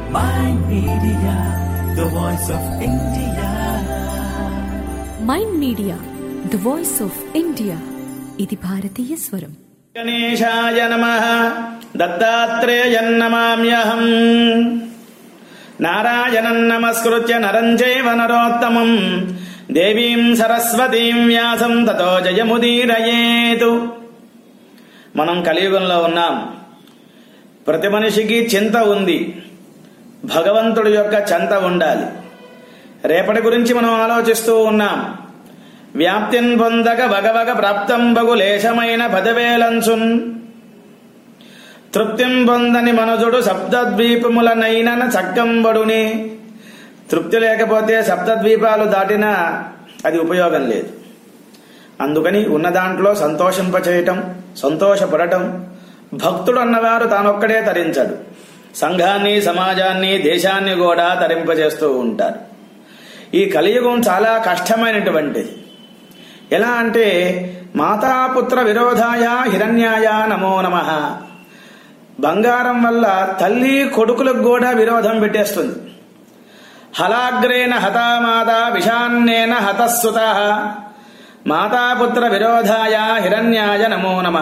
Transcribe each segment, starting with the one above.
Mind Media, the voice of India. Mind Media the voice of India ఇది భారతీయ స్వరం గణేశాయ నమ దత్తాత్రేయన్నమామ్యహం నారాయణం నమస్కృత్య నరం చైవ నరోత్తమం దేవీం సరస్వతీం వ్యాసం తతో జయముదీరయేతు మనం కలియుగంలో ఉన్నాం ప్రతి మనిషికి చింత ఉంది భగవంతుడి యొక్క చెంత ఉండాలి రేపటి గురించి మనం ఆలోచిస్తూ ఉన్నాం వ్యాప్తిన్ పొందక వగవగ ప్రాప్తం బగు లేశమైన పదవేలంచున్ తృప్తిం పొందని మనుజుడు సప్తద్వీపములనైన చక్కంబడుని తృప్తి లేకపోతే సప్తద్వీపాలు దాటినా అది ఉపయోగం లేదు అందుకని ఉన్న దాంట్లో సంతోషింపచేయటం సంతోషపడటం భక్తుడు అన్నవారు తానొక్కడే తరించడు సంఘాన్ని సమాజాన్ని దేశాన్ని కూడా తరింపజేస్తూ ఉంటారు ఈ కలియుగం చాలా కష్టమైనటువంటిది ఎలా అంటే మాతాపుత్ర విరోధాయ హిరణ్యాయ నమో నమ బంగారం వల్ల తల్లి కొడుకులకు కూడా విరోధం పెట్టేస్తుంది హలాగ్రేణ హతామాత విషాన్నేన హతస్సుత మాతాపుత్ర విరోధాయ హిరణ్యాయ నమో నమ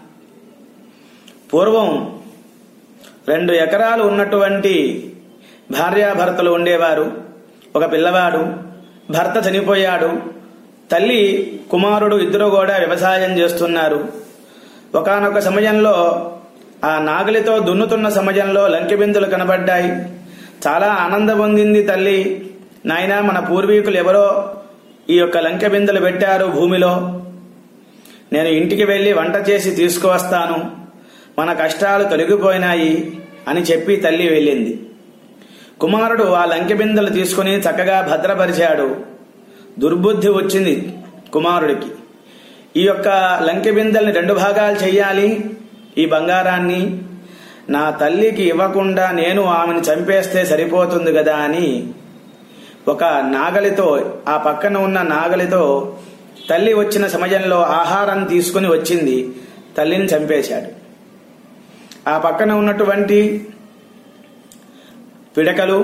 పూర్వం రెండు ఎకరాలు ఉన్నటువంటి భార్యాభర్తలు ఉండేవారు ఒక పిల్లవాడు భర్త చనిపోయాడు తల్లి కుమారుడు ఇద్దరు కూడా వ్యవసాయం చేస్తున్నారు ఒకానొక సమయంలో ఆ నాగలితో దున్నుతున్న సమయంలో లంకె బిందులు కనబడ్డాయి చాలా ఆనందం పొందింది తల్లి నాయన మన పూర్వీకులు ఎవరో ఈ యొక్క లంకె బిందులు పెట్టారు భూమిలో నేను ఇంటికి వెళ్లి వంట చేసి తీసుకువస్తాను మన కష్టాలు తొలగిపోయినాయి అని చెప్పి తల్లి వెళ్ళింది కుమారుడు ఆ లంకె బిందెలు తీసుకుని చక్కగా భద్రపరిచాడు దుర్బుద్ధి వచ్చింది కుమారుడికి ఈ యొక్క లంకె బిందెల్ని రెండు భాగాలు చెయ్యాలి ఈ బంగారాన్ని నా తల్లికి ఇవ్వకుండా నేను ఆమెను చంపేస్తే సరిపోతుంది కదా అని ఒక నాగలితో ఆ పక్కన ఉన్న నాగలితో తల్లి వచ్చిన సమయంలో ఆహారం తీసుకుని వచ్చింది తల్లిని చంపేశాడు ఆ పక్కన ఉన్నటువంటి పిడకలు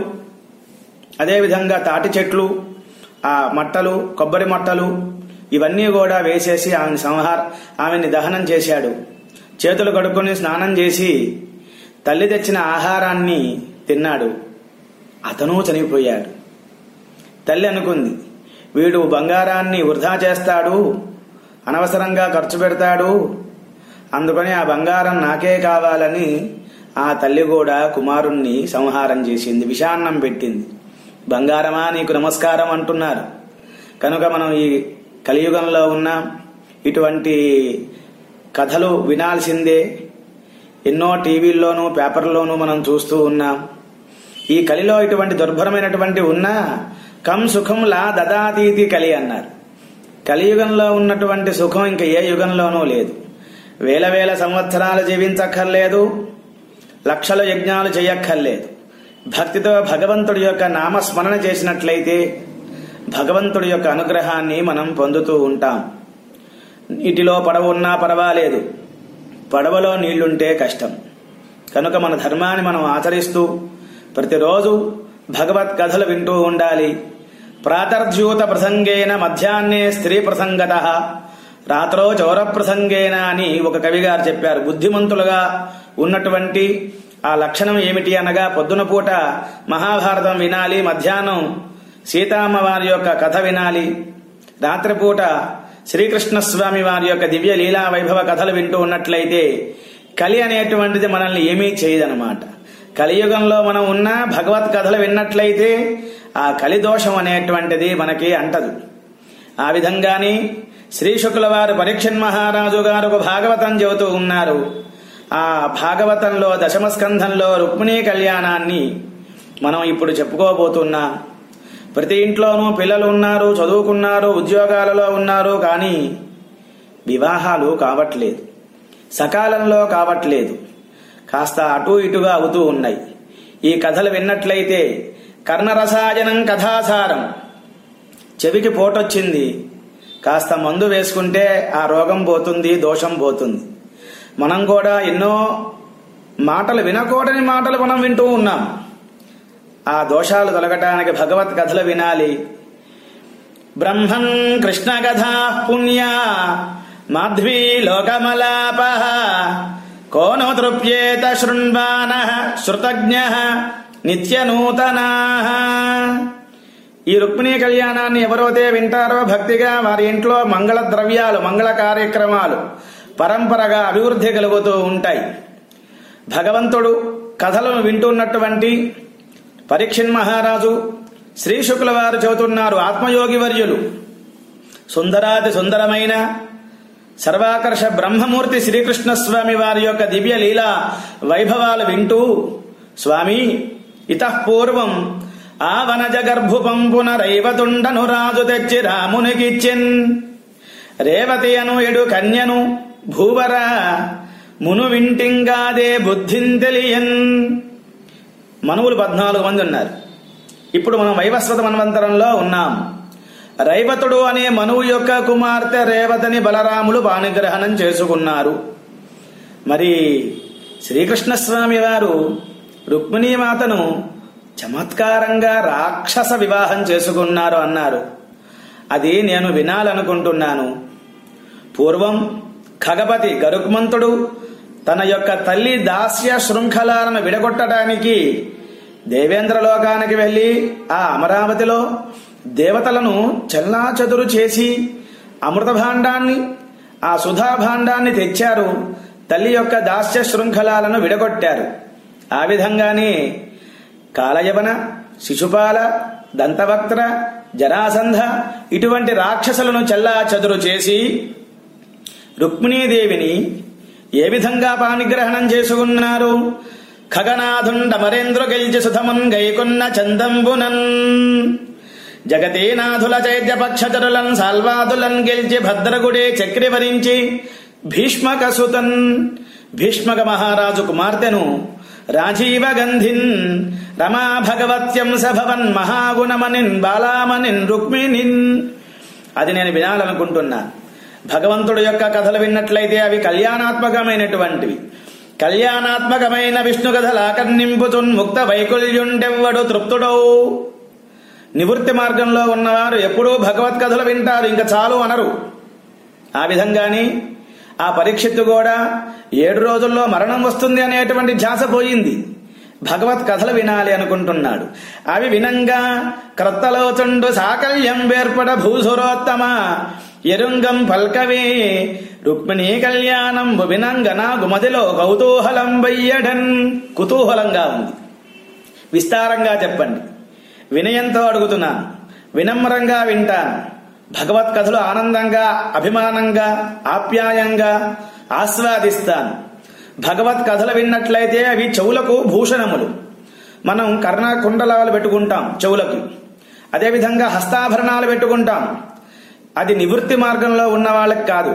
అదేవిధంగా తాటి చెట్లు ఆ మట్టలు కొబ్బరి మట్టలు ఇవన్నీ కూడా వేసేసి ఆమెను సంహార ఆమెని దహనం చేశాడు చేతులు కడుక్కొని స్నానం చేసి తల్లి తెచ్చిన ఆహారాన్ని తిన్నాడు అతను చనిపోయాడు తల్లి అనుకుంది వీడు బంగారాన్ని వృధా చేస్తాడు అనవసరంగా ఖర్చు పెడతాడు అందుకని ఆ బంగారం నాకే కావాలని ఆ తల్లి కూడా కుమారుణ్ణి సంహారం చేసింది విషాన్నం పెట్టింది బంగారమా నీకు నమస్కారం అంటున్నారు కనుక మనం ఈ కలియుగంలో ఉన్నాం ఇటువంటి కథలు వినాల్సిందే ఎన్నో టీవీల్లోనూ పేపర్లోనూ మనం చూస్తూ ఉన్నాం ఈ కలిలో ఇటువంటి దుర్భరమైనటువంటి ఉన్నా కం సుఖం లా దదాతీతి కలి అన్నారు కలియుగంలో ఉన్నటువంటి సుఖం ఇంకా ఏ యుగంలోనూ లేదు వేల వేల సంవత్సరాలు జీవించక్కర్లేదు లక్షల యజ్ఞాలు చేయక్కర్లేదు భక్తితో భగవంతుడి యొక్క నామస్మరణ చేసినట్లయితే భగవంతుడి యొక్క అనుగ్రహాన్ని మనం పొందుతూ ఉంటాం నీటిలో పడవ ఉన్నా పర్వాలేదు పడవలో నీళ్లుంటే కష్టం కనుక మన ధర్మాన్ని మనం ఆచరిస్తూ ప్రతిరోజు భగవత్ కథలు వింటూ ఉండాలి ప్రాతర్జ్యూత ప్రసంగేన మధ్యాహ్నే స్త్రీ ప్రసంగత రాత్రో చౌర ప్రసంగేన అని ఒక కవి గారు చెప్పారు బుద్ధిమంతులుగా ఉన్నటువంటి ఆ లక్షణం ఏమిటి అనగా పొద్దున పూట మహాభారతం వినాలి మధ్యాహ్నం సీతామ్మ వారి యొక్క కథ వినాలి రాత్రిపూట శ్రీకృష్ణ స్వామి వారి యొక్క దివ్య లీలా వైభవ కథలు వింటూ ఉన్నట్లయితే కలి అనేటువంటిది మనల్ని ఏమీ చేయదనమాట కలియుగంలో మనం ఉన్న భగవత్ కథలు విన్నట్లయితే ఆ కలిదోషం అనేటువంటిది మనకి అంటదు ఆ విధంగానే శ్రీ శుక్ల వారు పరీక్షన్ మహారాజు గారు ఒక భాగవతం చెబుతూ ఉన్నారు ఆ భాగవతంలో దశమ స్కంధంలో రుక్మిణీ కళ్యాణాన్ని మనం ఇప్పుడు చెప్పుకోబోతున్నాం ప్రతి ఇంట్లోనూ పిల్లలు ఉన్నారు చదువుకున్నారు ఉద్యోగాలలో ఉన్నారు కానీ వివాహాలు కావట్లేదు సకాలంలో కావట్లేదు కాస్త అటు ఇటుగా అవుతూ ఉన్నాయి ఈ కథలు విన్నట్లయితే కర్ణరసాయనం కథాసారం చెవికి పోటొచ్చింది కాస్త మందు వేసుకుంటే ఆ రోగం పోతుంది దోషం పోతుంది మనం కూడా ఎన్నో మాటలు వినకూడని మాటలు మనం వింటూ ఉన్నాం ఆ దోషాలు తొలగటానికి భగవత్ కథలు వినాలి బ్రహ్మన్ కృష్ణ కథా పుణ్య మాధ్వీ లోకమలాప కోను తృప్యేత శృణ్వాన శృతజ్ఞ నిత్యనూతనా ఈ రుక్మిణీ కళ్యాణాన్ని ఎవరైతే వింటారో భక్తిగా వారి ఇంట్లో మంగళ ద్రవ్యాలు మంగళ కార్యక్రమాలు పరంపరగా అభివృద్ధి కలుగుతూ ఉంటాయి భగవంతుడు కథలను వింటున్నటువంటి పరీక్షణ్ మహారాజు శ్రీ శుక్ల వారు చెబుతున్నారు ఆత్మయోగి వర్యులు సుందరాతి సుందరమైన సర్వాకర్ష బ్రహ్మమూర్తి శ్రీకృష్ణ స్వామి వారి యొక్క దివ్య లీలా వైభవాలు వింటూ స్వామి ఇతః పూర్వం ఆ వనజ గర్భుపంపున రైవతుండను రాజు తెచ్చి రామునికిచ్చిన్ రేవతి అను ఎడు కన్యను భూవర మును వింటింగాదే బుద్ధిన్ తెలియన్ మనువులు పద్నాలుగు మంది ఉన్నారు ఇప్పుడు మనం వైవస్వత మన్వంతరంలో ఉన్నాం రైవతుడు అనే మనువు యొక్క కుమార్తె రేవతిని బలరాములు పాణిగ్రహణం చేసుకున్నారు మరి శ్రీకృష్ణస్వామి వారు రుక్మిణీమాతను చమత్కారంగా రాక్షస వివాహం చేసుకున్నారు అన్నారు అది నేను వినాలనుకుంటున్నాను పూర్వం ఖగపతి గరుక్మంతుడు తన యొక్క తల్లి దాస్య శృంఖలాలను విడగొట్టడానికి దేవేంద్రలోకానికి వెళ్లి ఆ అమరావతిలో దేవతలను చెల్లాచెదురు చేసి అమృత భాండాన్ని ఆ సుధా భాండాన్ని తెచ్చారు తల్లి యొక్క దాస్య శృంఖలాలను విడగొట్టారు ఆ విధంగానే కాలయవన శిశుపాల దంతవక్త్ర జరాసంధ ఇటువంటి రాక్షసులను చెల్లా చదురు చేసి రుక్మిణీదేవిని ఏ విధంగా పానిగ్రహణం చేసుకున్నారు ఖగనాథుండమరేంద్ర గెలిచి సుధమున్ గైకున్న చందంబునన్ జగతీనాథుల చైత్య పక్షచరులన్ సాల్వాదులన్ గెలిచి భద్రగుడే చక్రివరించి భీష్మకసుతన్ భీష్మక మహారాజు కుమార్తెను రాజీవ గంధిన్ రమా భగవత్యం సభవన్ మహాగుణమనిన్ బాలామనిన్ రుక్మిణిన్ అది నేను వినాలనుకుంటున్నా భగవంతుడు యొక్క కథలు విన్నట్లయితే అవి కళ్యాణాత్మకమైనటువంటివి కళ్యాణాత్మకమైన విష్ణు కథలు ఆకర్ణింపుతున్ ముక్త వైకుల్యుండెవ్వడు తృప్తుడౌ నివృత్తి మార్గంలో ఉన్నవారు ఎప్పుడూ భగవత్ కథలు వింటారు ఇంకా చాలు అనరు ఆ విధంగానే ఆ పరీక్షిత్తు కూడా ఏడు రోజుల్లో మరణం వస్తుంది అనేటువంటి ధ్యాస పోయింది భగవత్ కథలు వినాలి అనుకుంటున్నాడు అవి వినంగా క్రొత్తలోచుండు సాకల్యం వేర్పడ భూసురోత్తమ ఎరుంగం పల్కవే రుక్మిణీ కళ్యాణం వినంగన గుమదిలో కౌతూహలం వయ్యడన్ కుతూహలంగా ఉంది విస్తారంగా చెప్పండి వినయంతో అడుగుతున్నాను వినమ్రంగా వింటాను భగవత్ కథలు ఆనందంగా అభిమానంగా ఆప్యాయంగా ఆస్వాదిస్తాను భగవత్ కథలు విన్నట్లయితే అవి చెవులకు భూషణములు మనం కర్ణ కుండలాలు పెట్టుకుంటాం చెవులకి అదేవిధంగా హస్తాభరణాలు పెట్టుకుంటాం అది నివృత్తి మార్గంలో ఉన్న వాళ్ళకి కాదు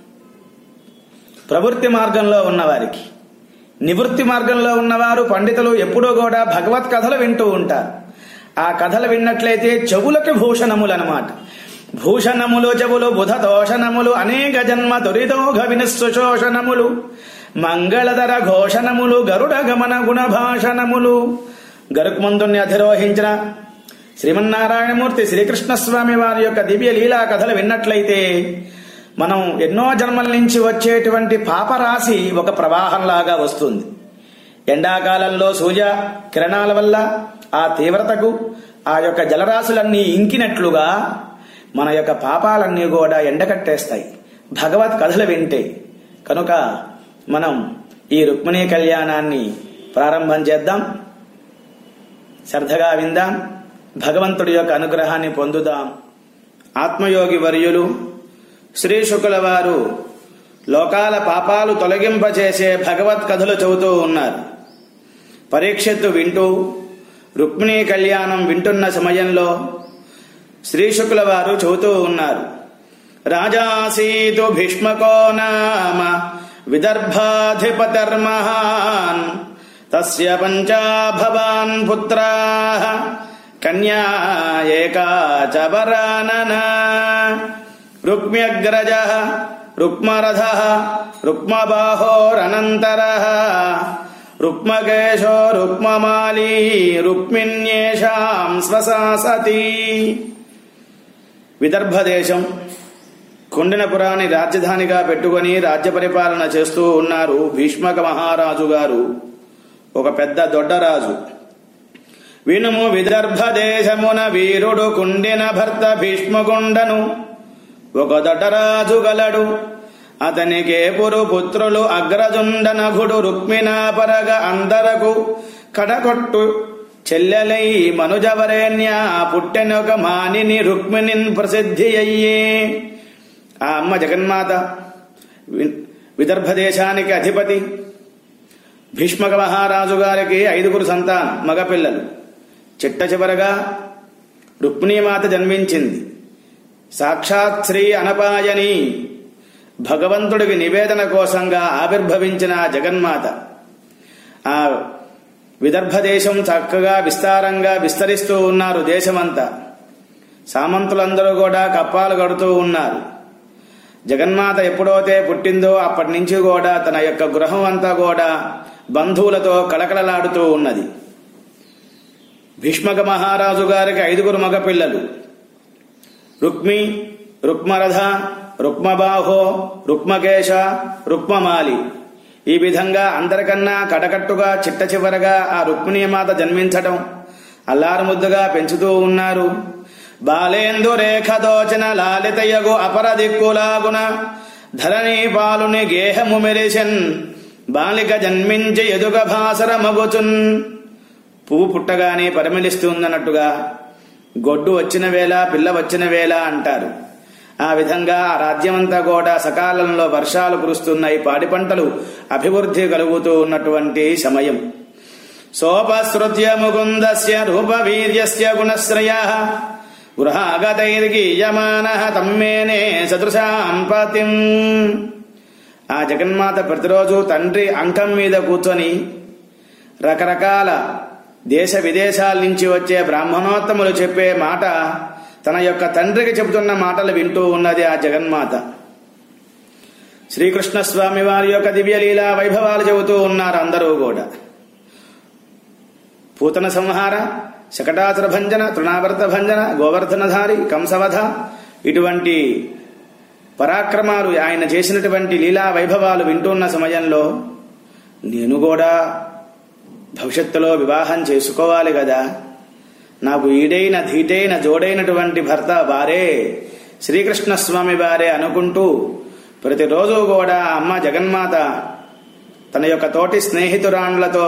ప్రవృత్తి మార్గంలో ఉన్నవారికి నివృత్తి మార్గంలో ఉన్నవారు పండితులు ఎప్పుడూ కూడా భగవత్ కథలు వింటూ ఉంటారు ఆ కథలు విన్నట్లయితే చెవులకి భూషణములు అనమాట భూషణములు చెవులు బుధ దోషణములు అనేక జన్మ దురిదోఘ వినిశోషణములు మంగళధర ఘోషణములు గరుడ గమన గుణ భాషణములు గరుక్మందుని అధిరోహించిన శ్రీమన్నారాయణమూర్తి శ్రీకృష్ణస్వామి వారి యొక్క దివ్య లీలా కథలు విన్నట్లయితే మనం ఎన్నో జన్మల నుంచి వచ్చేటువంటి పాపరాశి ఒక ప్రవాహంలాగా వస్తుంది ఎండాకాలంలో సూర్య కిరణాల వల్ల ఆ తీవ్రతకు ఆ యొక్క జలరాశులన్నీ ఇంకినట్లుగా మన యొక్క పాపాలన్నీ కూడా ఎండకట్టేస్తాయి భగవత్ కథలు వింటే కనుక మనం ఈ రుక్మిణీ కళ్యాణాన్ని ప్రారంభం చేద్దాం శ్రద్ధగా విందాం భగవంతుడి యొక్క అనుగ్రహాన్ని పొందుదాం ఆత్మయోగి వర్యులు శ్రీ శుకుల వారు లోకాల పాపాలు తొలగింపచేసే భగవత్ కథలు చెబుతూ ఉన్నారు పరీక్షత్తు వింటూ రుక్మిణీ కళ్యాణం వింటున్న సమయంలో శ్రీ శుకుల వారు చెబుతూ ఉన్నారు రాజాసీతు భీష్మకో నామ విదర్భాధిపతిర్మహాన్ తస్య పంచాభవాన్ పుత్రా కన్యా ఏకా చ వరానన రుక్మ్యగ్రజ రుక్మరథ రుక్మబాహోరనంతర రుక్మకేశో రుక్మమాలీ రుక్మిణ్యేషాం స్వశాసతి విదర్భ దేశం కొండనపురాన్ని రాజధానిగా పెట్టుకొని రాజ్య పరిపాలన చేస్తూ ఉన్నారు భీష్మక మహారాజు గారు ఒక పెద్ద దొడ్డరాజు వినుము విదర్భ దేశమున వీరుడు కుండిన భర్త భీష్మకుండను ఒక దొడ్డరాజు గలడు అతనికే పురు పుత్రులు అగ్రజుండనఘుడు రుక్మిణాపరగ అందరకు కడకొట్టు చెల్లెలై మనుజవరేణ్య పుట్టెనొక మానిని రుక్మిణిన్ ప్రసిద్ధి అయ్యే ఆ అమ్మ జగన్మాత వి- విదర్భ దేశానికి అధిపతి భీష్మక మహారాజు గారికి ఐదుగురు సంతానం మగపిల్లలు చిట్ట చివరగా రుక్మిణీమాత జన్మించింది సాక్షాత్ శ్రీ అనపాయని భగవంతుడికి నివేదన కోసంగా ఆవిర్భవించిన ఆ జగన్మాత ఆ విదర్భ దేశం చక్కగా విస్తారంగా విస్తరిస్తూ ఉన్నారు దేశమంతా సామంతులందరూ కూడా కప్పాలు కడుతూ ఉన్నారు జగన్మాత ఎప్పుడైతే పుట్టిందో అప్పటి నుంచి కూడా తన యొక్క గృహం అంతా కూడా బంధువులతో కళకళలాడుతూ ఉన్నది భీష్మక మహారాజు గారికి ఐదుగురు మగపిల్లలు రుక్మి రుక్మరథ రుక్మబాహో రుక్మకేశ రుక్మమాలి ఈ విధంగా అందరికన్నా కడకట్టుగా చిట్ట చివరగా ఆ రుక్మిణీమాత జన్మించటం అల్లారు ముద్దుగా పెంచుతూ ఉన్నారు బాలేందు రేఖ దోచన లాలితయగు అపర దిక్కులాగున ధరణి పాలుని గేహము మెరిసెన్ బాలిక జన్మించి ఎదుగ భాసర మగుచున్ పువ్వు పుట్టగానే పరిమళిస్తుందన్నట్టుగా గొడ్డు వచ్చిన వేళ పిల్ల వచ్చిన వేళ అంటారు ఆ విధంగా ఆ రాజ్యమంతా కూడా సకాలంలో వర్షాలు కురుస్తున్నాయి పాడి పంటలు అభివృద్ధి కలుగుతూ ఉన్నటువంటి సమయం సోపసృత్య ముకుందస్య రూపవీర్యస్య గుణశ్రయ గృహాగతైర్గీయమాన తమ్మేనే సదృశాం పతిం ఆ జగన్మాత ప్రతిరోజు తండ్రి అంకం మీద కూర్చొని రకరకాల దేశ విదేశాల నుంచి వచ్చే బ్రాహ్మణోత్తములు చెప్పే మాట తన యొక్క తండ్రికి చెబుతున్న మాటలు వింటూ ఉన్నది ఆ జగన్మాత శ్రీకృష్ణ స్వామి వారి యొక్క దివ్యలీలా వైభవాలు చెబుతూ ఉన్నారు అందరూ కూడా పూతన సంహార శకటాసుర భంజన తృణావర్త భంజన గోవర్ధనధారి కంసవధ ఇటువంటి పరాక్రమాలు ఆయన చేసినటువంటి లీలా వైభవాలు వింటున్న సమయంలో నేను కూడా భవిష్యత్తులో వివాహం చేసుకోవాలి కదా నాకు ఈడైన ధీటైన జోడైనటువంటి భర్త వారే శ్రీకృష్ణ స్వామి వారే అనుకుంటూ ప్రతిరోజు కూడా ఆ అమ్మ జగన్మాత తన యొక్క తోటి స్నేహితురాండ్లతో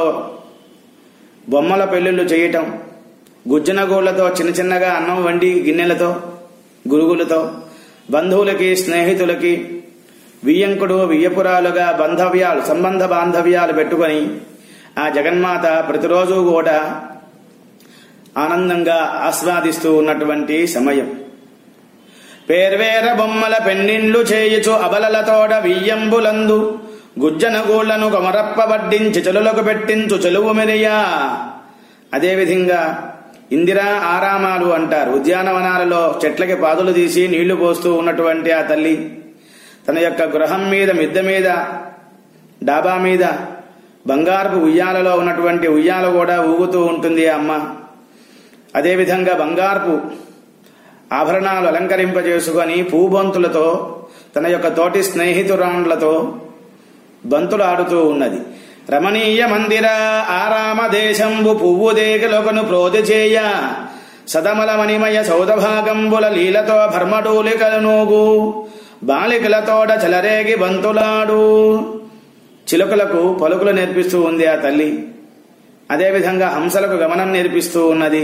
బొమ్మల పెళ్లిళ్ళు చేయటం గుజ్జనగూళ్లతో చిన్న చిన్నగా అన్నం వండి గిన్నెలతో గురుగులతో బంధువులకి స్నేహితులకి వియ్యంకుడు వియ్యపురాలుగా బంధవ్యాలు సంబంధ బాంధవ్యాలు పెట్టుకొని ఆ జగన్మాత ప్రతిరోజు కూడా ఆనందంగా ఆస్వాదిస్తూ ఉన్నటువంటి సమయం పేర్వేర బొమ్మల పెన్నిండ్లు చేయుచు అబలలతోడ వియ్యంబులందు గుజ్జనగూళ్లను కొమరప్ప వడ్డించి చెలులకు పెట్టించు చెలువు మెరియా అదేవిధంగా ఇందిరా ఆరామాలు అంటారు ఉద్యానవనాలలో చెట్లకి పాదులు తీసి నీళ్లు పోస్తూ ఉన్నటువంటి ఆ తల్లి తన యొక్క గృహం మీద మిద్దె మీద డాబా మీద బంగారపు ఉయ్యాలలో ఉన్నటువంటి ఉయ్యాల కూడా ఊగుతూ ఉంటుంది ఆ అమ్మ అదేవిధంగా బంగారపు ఆభరణాలు అలంకరింపజేసుకొని పూబంతులతో తన యొక్క తోటి స్నేహితురాండ్లతో బంతులు ఆడుతూ ఉన్నది రమణీయ మందిర ఆరామ దేశంబు పువ్వు దేగలొకను ప్రోధి చేయ సదమల మణిమయ సౌదభాగంబుల లీలతో భర్మడూలికలనూగు బాలికలతోడ చెలరేగి బంతులాడు చిలుకలకు పలుకులు నేర్పిస్తూ ఉంది ఆ తల్లి అదేవిధంగా హంసలకు గమనం నేర్పిస్తూ ఉన్నది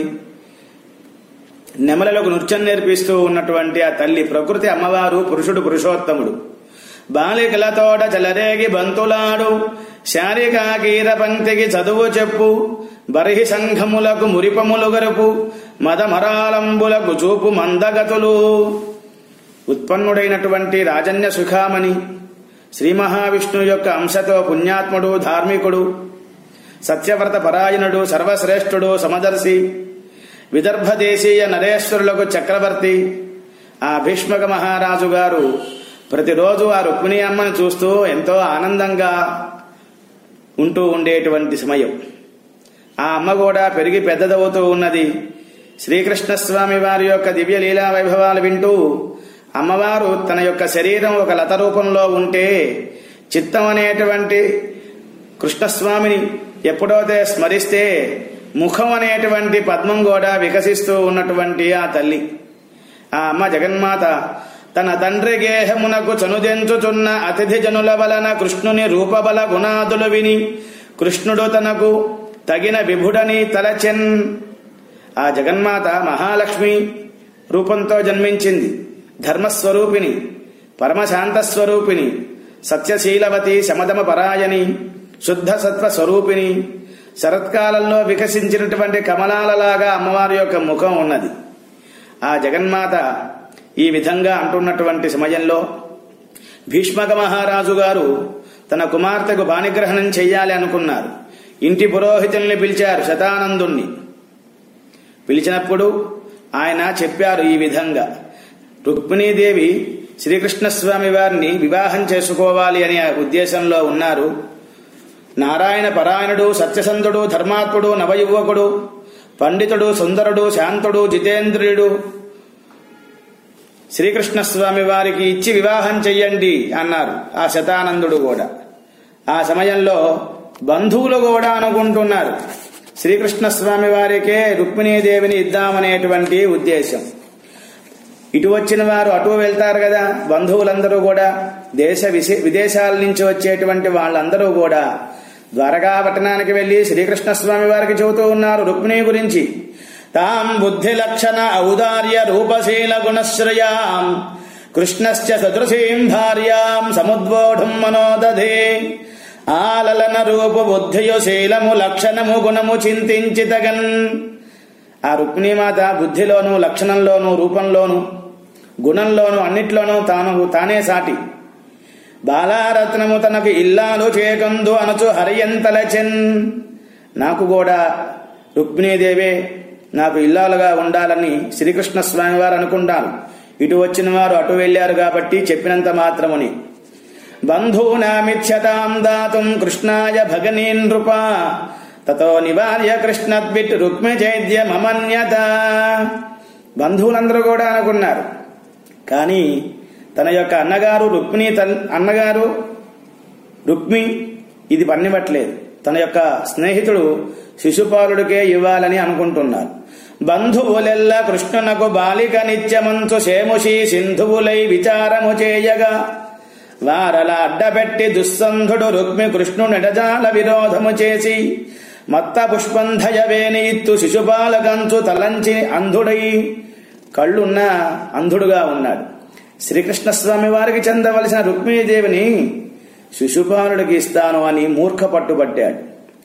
నెమలలకు నృత్యం నేర్పిస్తూ ఉన్నటువంటి ఆ తల్లి ప్రకృతి అమ్మవారు పురుషుడు పురుషోత్తముడు బాలికలతోట చెలరేగి బంతులాడు శారికాకీర పంక్తికి చదువు చెప్పు బర్హి సంఘములకు మురిపములు గరుపు మదమరాలంబులకు చూపు మందగతులు ఉత్పన్నుడైనటువంటి రాజన్య సుఖామణి శ్రీ మహావిష్ణువు యొక్క అంశతో పుణ్యాత్ముడు ధార్మికుడు సత్యవ్రత పరాయణుడు సర్వశ్రేష్ఠుడు సమదర్శి విదర్భ దేశీయ నరేశ్వరులకు చక్రవర్తి ఆ భీష్మక మహారాజు గారు ప్రతిరోజు ఆ రుక్మిణి అమ్మను చూస్తూ ఎంతో ఆనందంగా ఉంటూ ఉండేటువంటి సమయం ఆ అమ్మ కూడా పెరిగి పెద్దదవుతూ ఉన్నది శ్రీకృష్ణస్వామి వారి యొక్క దివ్య లీలా వైభవాలు వింటూ అమ్మవారు తన యొక్క శరీరం ఒక లత రూపంలో ఉంటే చిత్తం అనేటువంటి కృష్ణస్వామిని ఎప్పుడైతే స్మరిస్తే ముఖం అనేటువంటి పద్మం కూడా వికసిస్తూ ఉన్నటువంటి ఆ తల్లి ఆ అమ్మ జగన్మాత తన తండ్రి గేహమునకు చనుదెంచుచున్న అతిథి జనుల వలన కృష్ణుని రూపబల గుణాదులు విని కృష్ణుడు తనకు తగిన విభుడని తలచెన్ ఆ జగన్మాత మహాలక్ష్మి రూపంతో జన్మించింది ధర్మస్వరూపిణి పరమశాంత స్వరూపిణి సత్యశీలవతి శమదమ పరాయణి శుద్ధ సత్వ స్వరూపిణి శరత్కాలంలో వికసించినటువంటి కమలాలలాగా అమ్మవారి యొక్క ముఖం ఉన్నది ఆ జగన్మాత ఈ విధంగా అంటున్నటువంటి సమయంలో భీష్మక మహారాజు గారు తన కుమార్తెకు పాణిగ్రహణం చెయ్యాలి అనుకున్నారు ఇంటి పురోహితుల్ని పిలిచారు శతానందుణ్ణి పిలిచినప్పుడు ఆయన చెప్పారు ఈ విధంగా రుక్మిణీదేవి శ్రీకృష్ణస్వామి వారిని వివాహం చేసుకోవాలి అనే ఉద్దేశంలో ఉన్నారు నారాయణ పరాయణుడు సత్యసంధుడు ధర్మాత్ముడు నవయువకుడు పండితుడు సుందరుడు శాంతుడు జితేంద్రియుడు శ్రీకృష్ణస్వామి వారికి ఇచ్చి వివాహం చెయ్యండి అన్నారు ఆ శతానందుడు కూడా ఆ సమయంలో బంధువులు కూడా అనుకుంటున్నారు శ్రీకృష్ణస్వామి వారికే రుక్మిణీదేవిని ఇద్దామనేటువంటి ఉద్దేశం ఇటు వచ్చిన వారు అటు వెళ్తారు కదా బంధువులందరూ కూడా దేశ విశే విదేశాల నుంచి వచ్చేటువంటి వాళ్ళందరూ కూడా ద్వారకా పట్టణానికి వెళ్లి శ్రీకృష్ణస్వామి వారికి చెబుతూ ఉన్నారు రుక్మిణి గురించి తాం బుద్ధి లక్షణ ఔదార్య రూపశీల గుణశ్రయాం కృష్ణశ్చ సదృశీం భార్యాం సముద్బోఢం మనోదధే ఆలలన రూపు బుద్ధియు శీలము లక్షణము గుణము చింతించితగన్ ఆ రుక్మిణీమాత బుద్ధిలోను లక్షణంలోను రూపంలోను గుణంలోను అన్నిట్లోనూ తాను తానే సాటి బాలారత్నము తనకు ఇల్లాలు చేకందు అనచు హరియంతలచెన్ నాకు కూడా రుక్మిణీదేవే నాకు ఇల్లాలుగా ఉండాలని శ్రీకృష్ణ స్వామి వారు అనుకుంటారు ఇటు వచ్చిన వారు అటు వెళ్లారు కాబట్టి చెప్పినంత మాత్రముని బంధూనామిత్యతాం దాతుం కృష్ణాయ భగనీ నృప తతో నివార్య కృష్ణద్విట్ రుక్మి చైద్య మమన్యత బంధువులందరూ కూడా అనుకున్నారు కానీ తన యొక్క అన్నగారు రుక్మిణి తన్ అన్నగారు రుక్మి ఇది పన్నివ్వట్లేదు తన యొక్క స్నేహితుడు శిశుపాలుడికే ఇవ్వాలని అనుకుంటున్నారు బంధువులెల్ల కృష్ణునకు బాలిక నిత్యమంచు శేముషి సింధువులై విచారము చేయగా వారల అడ్డపెట్టి దుస్సంధుడు రుక్మి కృష్ణునిడజాల విరోధము చేసి మత్త పుష్పంధయవేని ఇత్తు శిశుపాలకంచు తలంచి అంధుడై కళ్ళున్న అంధుడుగా ఉన్నాడు శ్రీకృష్ణస్వామి వారికి చెందవలసిన రుక్మిణీదేవిని శిశుపాలుడికి ఇస్తాను అని మూర్ఖ పట్టుబట్టాడు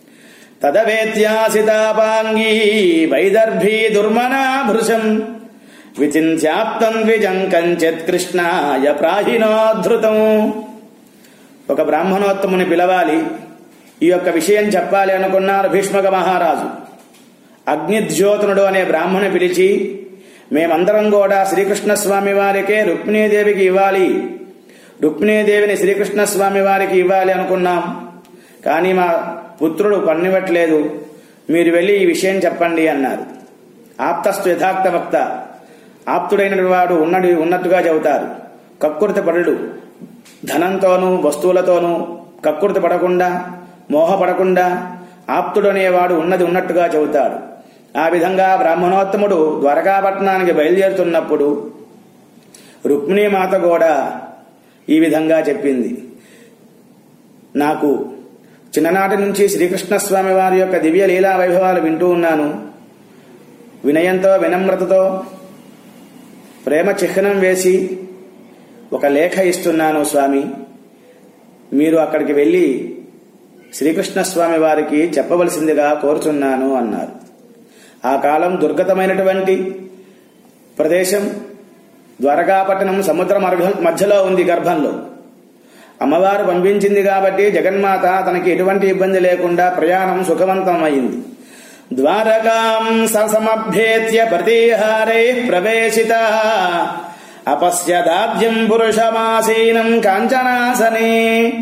తదవేత్యాసితాపాంగీ వైదర్భీ దుర్మనా భృశం విచింత్యాప్తం ద్విజం కంచెత్ కృష్ణాయ ప్రాహినోద్ధృతం ఒక బ్రాహ్మణోత్తముని పిలవాలి ఈ యొక్క విషయం చెప్పాలి అనుకున్నారు భీష్మక మహారాజు అగ్నిద్యోతనుడు అనే బ్రాహ్మణి పిలిచి మేమందరం కూడా శ్రీకృష్ణ స్వామి వారికే రుక్మిణీదేవికి ఇవ్వాలి రుక్మిణీదేవిని శ్రీకృష్ణ స్వామి వారికి ఇవ్వాలి అనుకున్నాం కానీ మా పుత్రుడు పన్నివ్వట్లేదు మీరు వెళ్ళి ఈ విషయం చెప్పండి అన్నారు ఆప్తస్తు యథాక్త వక్త ఆప్తుడైన వాడు ఉన్నది ఉన్నట్టుగా చెబుతారు కక్కుర్తి పడుడు ధనంతోనూ వస్తువులతోనూ కక్కుర్తి పడకుండా మోహపడకుండా ఆప్తుడు అనేవాడు ఉన్నది ఉన్నట్టుగా చెబుతాడు ఆ విధంగా బ్రాహ్మణోత్తముడు ద్వారకాపట్నానికి బయలుదేరుతున్నప్పుడు రుక్మిణీమాత కూడా ఈ విధంగా చెప్పింది నాకు చిన్ననాటి నుంచి శ్రీకృష్ణస్వామి వారి యొక్క దివ్య లీలా వైభవాలు వింటూ ఉన్నాను వినయంతో వినమ్రతతో ప్రేమ చిహ్నం వేసి ఒక లేఖ ఇస్తున్నాను స్వామి మీరు అక్కడికి వెళ్ళి శ్రీకృష్ణ స్వామి వారికి చెప్పవలసిందిగా కోరుచున్నాను అన్నారు ఆ కాలం దుర్గతమైనటువంటి ప్రదేశం ద్వారకాపట్టణం సముద్ర మార్గం మధ్యలో ఉంది గర్భంలో అమ్మవారు పంపించింది కాబట్టి జగన్మాత తనకి ఎటువంటి ఇబ్బంది లేకుండా ప్రయాణం సుఖవంతమైంది ద్వారకాం ససమభ్యేత్య ప్రతిహారై ప్రవేశిత అపశ్యదాబ్జం పురుషమాసీనం కాంచనాసనే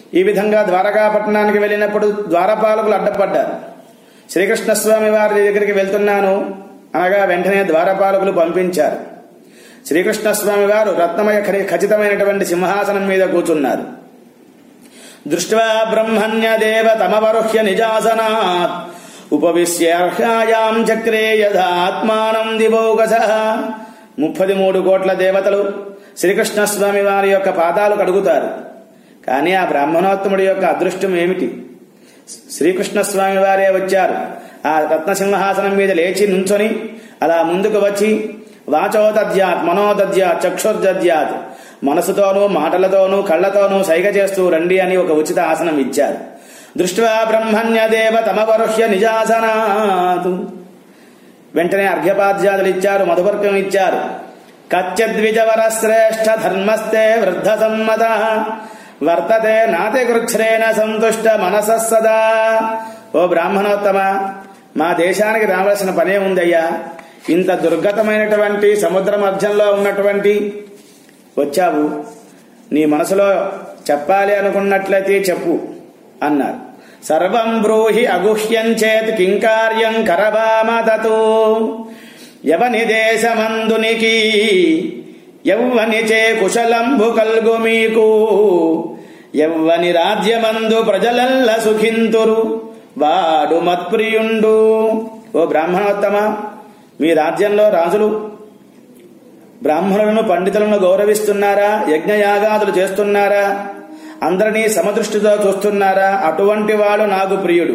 ఈ విధంగా ద్వారకాపట్నానికి వెళ్ళినప్పుడు ద్వారపాలకులు అడ్డపడ్డారు శ్రీకృష్ణస్వామి వారి దగ్గరికి వెళ్తున్నాను అనగా వెంటనే ద్వారపాలకులు పంపించారు శ్రీకృష్ణస్వామి వారు రత్నమయ ఖరి- ఖచ్చితమైనటువంటి సింహాసనం మీద కూర్చున్నారు దృష్ట్వా బ్రహ్మణ్య దేవ తమవరుహ్య నిజాసనాత్ ఉపవిశ్యార్హాయాం చక్రే యథాత్మానం దివోగస ముప్పది మూడు కోట్ల దేవతలు శ్రీకృష్ణస్వామి వారి యొక్క పాదాలు కడుగుతారు కానీ ఆ బ్రాహ్మణోత్తముడి యొక్క అదృష్టం ఏమిటి శ్రీకృష్ణస్వామి వారే వచ్చారు ఆ రత్నసింహాసనం మీద లేచి నుంచొని అలా ముందుకు వచ్చి వాచోదద్యాత్ మనోదద్యాత్ చక్షుర్దద్యాత్ మనసుతోనూ మాటలతోనూ కళ్ళతోనూ సైగ చేస్తూ రండి అని ఒక ఉచిత ఆసనం ఇచ్చారు దృష్ట్యా బ్రహ్మణ్య దేవ తమవరుహ్య నిజాసనాతు వెంటనే అర్ఘ్యపాద్యాదులు ఇచ్చారు మధువర్గం ఇచ్చారు కచ్చద్విజవర శ్రేష్ఠ ధర్మస్తే వృద్ధ సమ్మత వర్తతే నాతి కృచ్ఛ్రేణ సంతుష్ట మనస సదా ఓ బ్రాహ్మణోత్తమ మా దేశానికి రావాల్సిన పనే ఉందయ్యా ఇంత దుర్గతమైనటువంటి సముద్ర మధ్యంలో ఉన్నటువంటి వచ్చావు నీ మనసులో చెప్పాలి అనుకున్నట్లయితే చెప్పు అన్నారు సర్వం బ్రూహి అగుహ్యం చేత్ కింకార్యం కరవామతు యవని దేశమందునికి యవ్వని చే కుశలంబు కల్గు మీకు యవ్వని రాజ్యమందు ప్రజలల్ల సుఖింతురు వాడు మత్ప్రియుండు ఓ బ్రాహ్మణోత్తమ మీ రాజ్యంలో రాజులు బ్రాహ్మణులను పండితులను గౌరవిస్తున్నారా యజ్ఞయాగాదులు చేస్తున్నారా అందరినీ సమదృష్టితో చూస్తున్నారా అటువంటి వాడు నాకు ప్రియుడు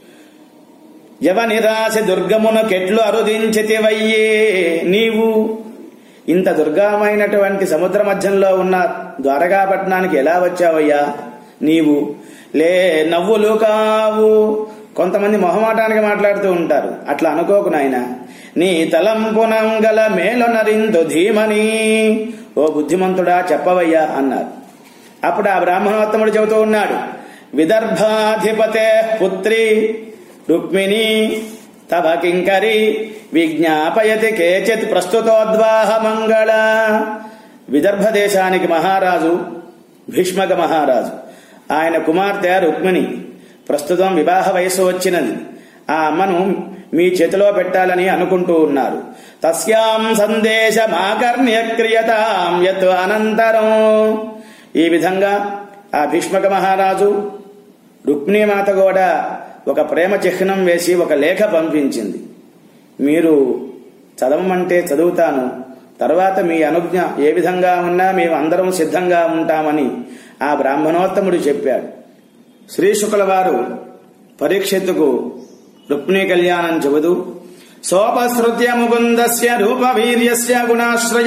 యవని రాసి దుర్గమును కెట్లు అరుదించితివయ్యే నీవు ఇంత దుర్గమైనటువంటి సముద్ర మధ్యంలో ఉన్న ద్వారకాపట్నానికి ఎలా వచ్చావయ్యా నీవు లే నవ్వులు కావు కొంతమంది మొహమాటానికి మాట్లాడుతూ ఉంటారు అట్లా అనుకోకు నాయన నీ తలంపునంగల మేలొనరిందు ధీమని ఓ బుద్ధిమంతుడా చెప్పవయ్యా అన్నారు అప్పుడు ఆ బ్రాహ్మణోత్తముడు చెబుతూ ఉన్నాడు విదర్భాధిపతే పుత్రి రుక్మిణి తవ కింకరి విజ్ఞాపయతి కేచిత్ ప్రస్తుతోద్వాహ మంగళ విదర్భ దేశానికి మహారాజు భీష్మక మహారాజు ఆయన కుమార్తె రుక్మిణి ప్రస్తుతం వివాహ వయస్సు వచ్చినది ఆ అమ్మను మీ చేతిలో పెట్టాలని అనుకుంటూ ఉన్నారు తస్యాం సందేశమాకర్ణ్య క్రియతాం యత్ అనంతరం ఈ విధంగా ఆ భీష్మక మహారాజు రుక్మిణీమాత కూడా ఒక ప్రేమ చిహ్నం వేసి ఒక లేఖ పంపించింది మీరు చదవమంటే చదువుతాను తర్వాత మీ అనుజ్ఞ ఏ విధంగా ఉన్నా మేము అందరం సిద్ధంగా ఉంటామని ఆ బ్రాహ్మణోత్తముడు చెప్పాడు శ్రీ శుక్ల వారు పరీక్షిత్తుకు రుక్మిణీ కళ్యాణం చెబుతూ సోపసృత్య ముకుందస్య రూపవీర్యస్య గుణాశ్రయ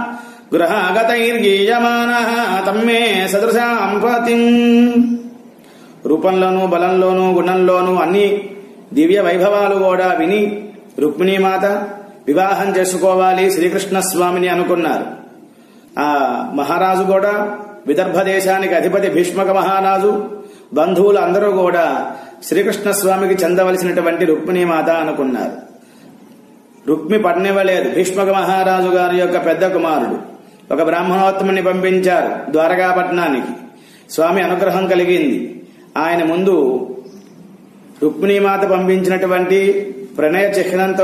గృహాగతైర్గీయమాన తమ్మే సదృశాం పతిం రూపంలోనూ బలంలోనూ గుణంలోనూ అన్ని దివ్య వైభవాలు కూడా విని రుక్మిణీమాత వివాహం చేసుకోవాలి శ్రీకృష్ణ స్వామిని అనుకున్నారు ఆ మహారాజు కూడా విదర్భ దేశానికి అధిపతి భీష్మక మహారాజు బంధువులు అందరూ కూడా శ్రీకృష్ణ స్వామికి చెందవలసినటువంటి రుక్మిణీమాత అనుకున్నారు రుక్మి పడనివ్వలేదు భీష్మక మహారాజు గారి యొక్క పెద్ద కుమారుడు ఒక బ్రాహ్మణోత్తముని పంపించారు ద్వారకాపట్నానికి స్వామి అనుగ్రహం కలిగింది ఆయన ముందు రుక్మిణీమాత పంపించినటువంటి ప్రణయ చిహ్నంతో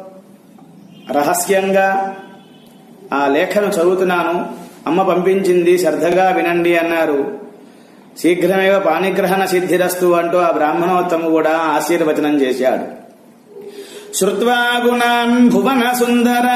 రహస్యంగా ఆ లేఖను చదువుతున్నాను అమ్మ పంపించింది శ్రద్ధగా వినండి అన్నారు శీఘ్రమేవ పాణిగ్రహణ సిద్ధిరస్తు అంటూ ఆ బ్రాహ్మణోత్తము కూడా ఆశీర్వచనం చేశాడు శ్రుత్వా గుణాన్ భువన సుందర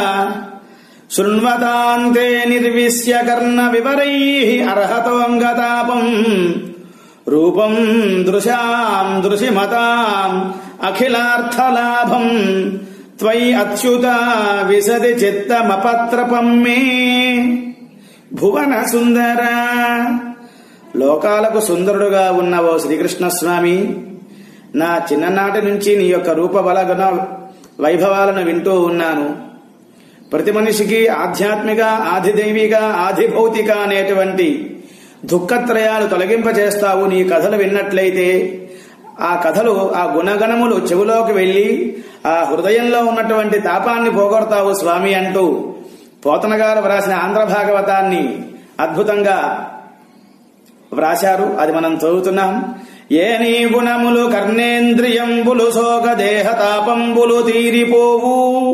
శృణ్వతాంతే నిర్విశ్య కర్ణ వివరై అర్హతోంగతాపం రూపం దృశాం దృశిమతాం అఖిలార్థలాభం త్వయి అచ్యుత విశది చిత్తమపత్రపం మే భువన సుందర లోకాలకు సుందరుడుగా ఉన్న ఓ శ్రీకృష్ణ స్వామి నా చిన్ననాటి నుంచి నీ యొక్క రూపబల గుణ వైభవాలను వింటూ ఉన్నాను ప్రతి మనిషికి ఆధ్యాత్మిక ఆధిదైవిక ఆధిభౌతిక అనేటువంటి దుఃఖత్రయాలు తొలగింపచేస్తావు నీ కథలు విన్నట్లయితే ఆ కథలు ఆ గుణగణములు చెవులోకి వెళ్లి ఆ హృదయంలో ఉన్నటువంటి తాపాన్ని పోగొడతావు స్వామి అంటూ పోతన గారు వ్రాసిన ఆంధ్ర భాగవతాన్ని అద్భుతంగా వ్రాశారు అది మనం చదువుతున్నాం ఏ నీ గుణములు కర్ణేంద్రియంబులు శోక దేహతాపంబులు తీరిపోవు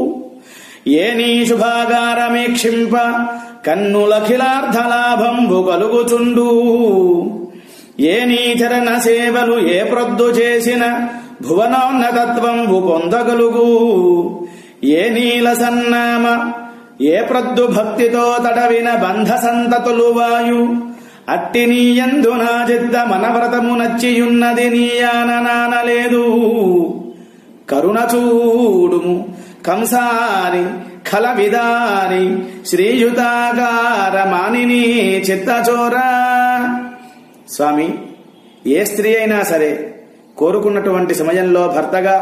ఏ నీ శుభాగారమీక్షింప కన్నులఖిలార్థలాభంబు కలుగుచుండు ఏ నీ చరణ సేవలు ఏ ప్రొద్దు చేసిన భువనోన్నతత్వంబు పొందగలుగు ఏ నీల సన్నామ ఏ ప్రొద్దు భక్తితో తడవిన బంధ సంతతులు వాయు అట్టి నీయందు నా చిత్త మనవ్రతము నచ్చియున్నది నీయాననానలేదు కరుణ చూడుము కంసాని ఖల విదాని శ్రీయుతాగార మానిని చిత్తచోరా స్వామి ఏ స్త్రీ అయినా సరే కోరుకున్నటువంటి సమయంలో భర్తగా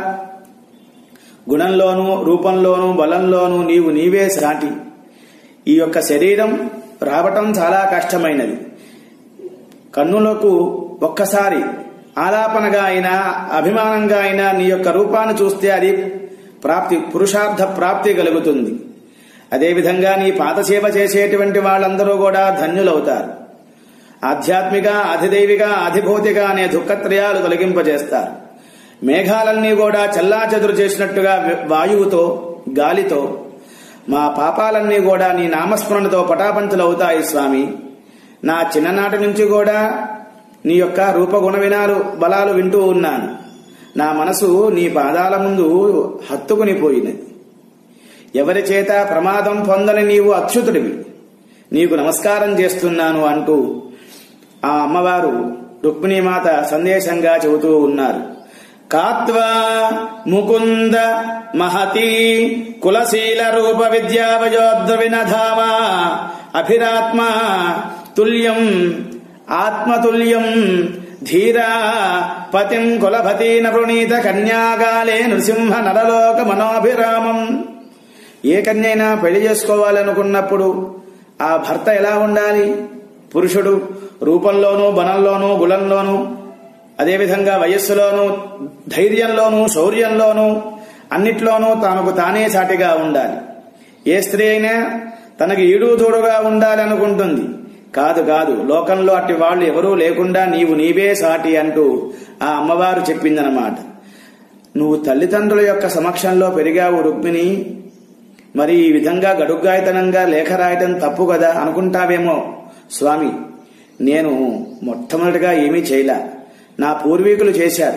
గుణంలోనూ రూపంలోనూ బలంలోనూ నీవు నీవే సాటి ఈ యొక్క శరీరం రావటం చాలా కష్టమైనది కన్నులకు ఒక్కసారి ఆలాపనగా అయినా అభిమానంగా అయినా నీ యొక్క రూపాన్ని చూస్తే అది ప్రాప్తి పురుషార్థ ప్రాప్తి కలుగుతుంది అదేవిధంగా నీ పాదసేవ చేసేటువంటి వాళ్ళందరూ కూడా ధన్యులవుతారు ఆధ్యాత్మిక అధిదైవిక అధిభౌతిక అనే దుఃఖత్రయాలు తొలగింపజేస్తారు మేఘాలన్నీ కూడా చల్లాచెదురు చేసినట్టుగా వాయువుతో గాలితో మా పాపాలన్నీ కూడా నీ నామస్మరణతో పటాపంచలవుతాయి స్వామి నా చిన్ననాటి నుంచి కూడా నీ యొక్క రూపగుణ వినాలు బలాలు వింటూ ఉన్నాను నా మనసు నీ పాదాల ముందు హత్తుకుని పోయినది ఎవరి చేత ప్రమాదం పొందని నీవు అచ్యుతుడివి నీకు నమస్కారం చేస్తున్నాను అంటూ ఆ అమ్మవారు రుక్మిణీమాత సందేశంగా చెబుతూ ఉన్నారు కాత్వా ముకుంద మహతి కులశీల రూప విద్యావయోద్రవినధామా అభిరాత్మ తుల్యం ఆత్మతుల్యం ధీరా పతిం కులభతీన వృణీత కన్యాగాలే నృసింహ నరలోక మనోభిరామం ఏ కన్యైనా పెళ్లి చేసుకోవాలనుకున్నప్పుడు ఆ భర్త ఎలా ఉండాలి పురుషుడు రూపంలోనూ బలంలోనూ గుణంలోనూ అదేవిధంగా వయస్సులోనూ ధైర్యంలోనూ శౌర్యంలోనూ అన్నిట్లోనూ తనకు తానే సాటిగా ఉండాలి ఏ స్త్రీ అయినా తనకు ఈడు తోడుగా ఉండాలి అనుకుంటుంది కాదు కాదు లోకంలో అట్టి వాళ్ళు ఎవరూ లేకుండా నీవు నీవే సాటి అంటూ ఆ అమ్మవారు చెప్పిందనమాట నువ్వు తల్లిదండ్రుల యొక్క సమక్షంలో పెరిగావు రుక్మిణి మరి ఈ విధంగా గడుగ్గాయతనంగా లేఖ రాయటం తప్పు కదా అనుకుంటావేమో స్వామి నేను మొట్టమొదటిగా ఏమీ చేయలే నా పూర్వీకులు చేశారు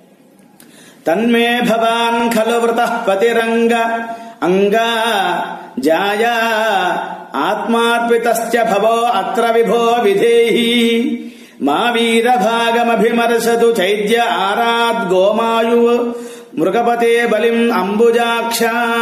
తన్మే భవాన్ ఖలు వృత పతిరంగ అంగా జాయా ఆత్మార్పితశ్చ భవో అత్ర విభో విధేహి మా వీరభాగమభిమర్శతు చైద్య ఆరాద్ గోమాయు మృగపతే బలిం అంబుజాక్ష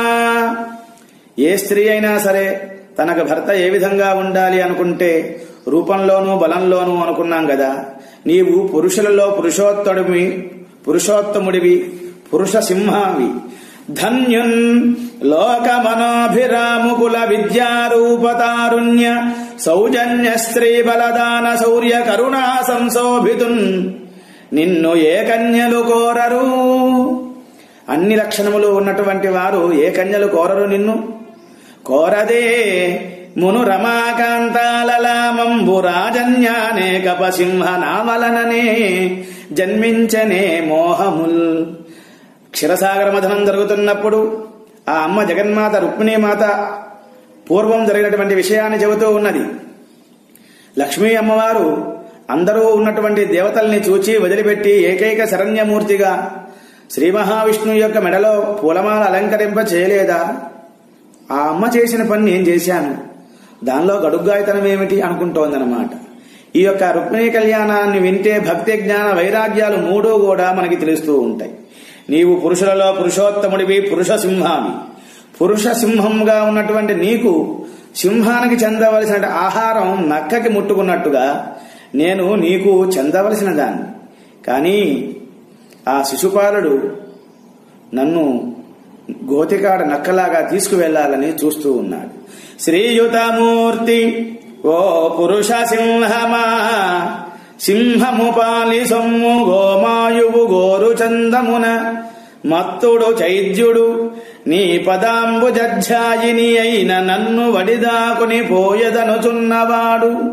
ఏ స్త్రీ అయినా సరే తనకు భర్త ఏ విధంగా ఉండాలి అనుకుంటే రూపంలోనూ బలంలోనూ అనుకున్నాం కదా నీవు పురుషులలో పురుషోత్తడుమి పురుషోత్తముడివి పురుష సింహావి ధన్యున్ లోక మనోభిరాముకుల విద్యారూపతారుణ్య సౌజన్య స్త్రీ బలదాన శౌర్య కరుణా సంశోభితున్ నిన్ను ఏ కన్యలు కోరరు అన్ని లక్షణములు ఉన్నటువంటి వారు ఏ కన్యలు కోరరు నిన్ను కోరదే మును రమాకాంతాలలామంబు రాజన్యానే కపసింహ నామలననే జన్మించనే మోహముల్ క్షీరసాగర మథనం జరుగుతున్నప్పుడు ఆ అమ్మ జగన్మాత రుక్మిణీమాత పూర్వం జరిగినటువంటి విషయాన్ని చెబుతూ ఉన్నది లక్ష్మీ అమ్మవారు అందరూ ఉన్నటువంటి దేవతల్ని చూచి వదిలిపెట్టి ఏకైక శరణ్యమూర్తిగా శ్రీ మహావిష్ణువు యొక్క మెడలో పూలమాల అలంకరింప చేయలేదా ఆ అమ్మ చేసిన పని నేను చేశాను దానిలో గడుగ్గాయితనం ఏమిటి అనుకుంటోందనమాట ఈ యొక్క రుక్మిణీ కళ్యాణాన్ని వింటే భక్తి జ్ఞాన వైరాగ్యాలు మూడూ కూడా మనకి తెలుస్తూ ఉంటాయి నీవు పురుషులలో పురుషోత్తముడివి పురుష సింహావి పురుష సింహంగా ఉన్నటువంటి నీకు సింహానికి చెందవలసిన ఆహారం నక్కకి ముట్టుకున్నట్టుగా నేను నీకు చెందవలసిన దాన్ని కానీ ఆ శిశుపాలుడు నన్ను గోతికాడ నక్కలాగా తీసుకువెళ్లాలని చూస్తూ ఉన్నాడు శ్రీయుతమూర్తి ఓ పురుష సింహమా సింహము పాలి సొమ్ము గోమాయువు గోరు చందమున మత్తుడు చైద్యుడు నీ పదాంబు జజ్జాయిని అయిన నన్ను వడిదాకుని పోయదనుచున్నవాడు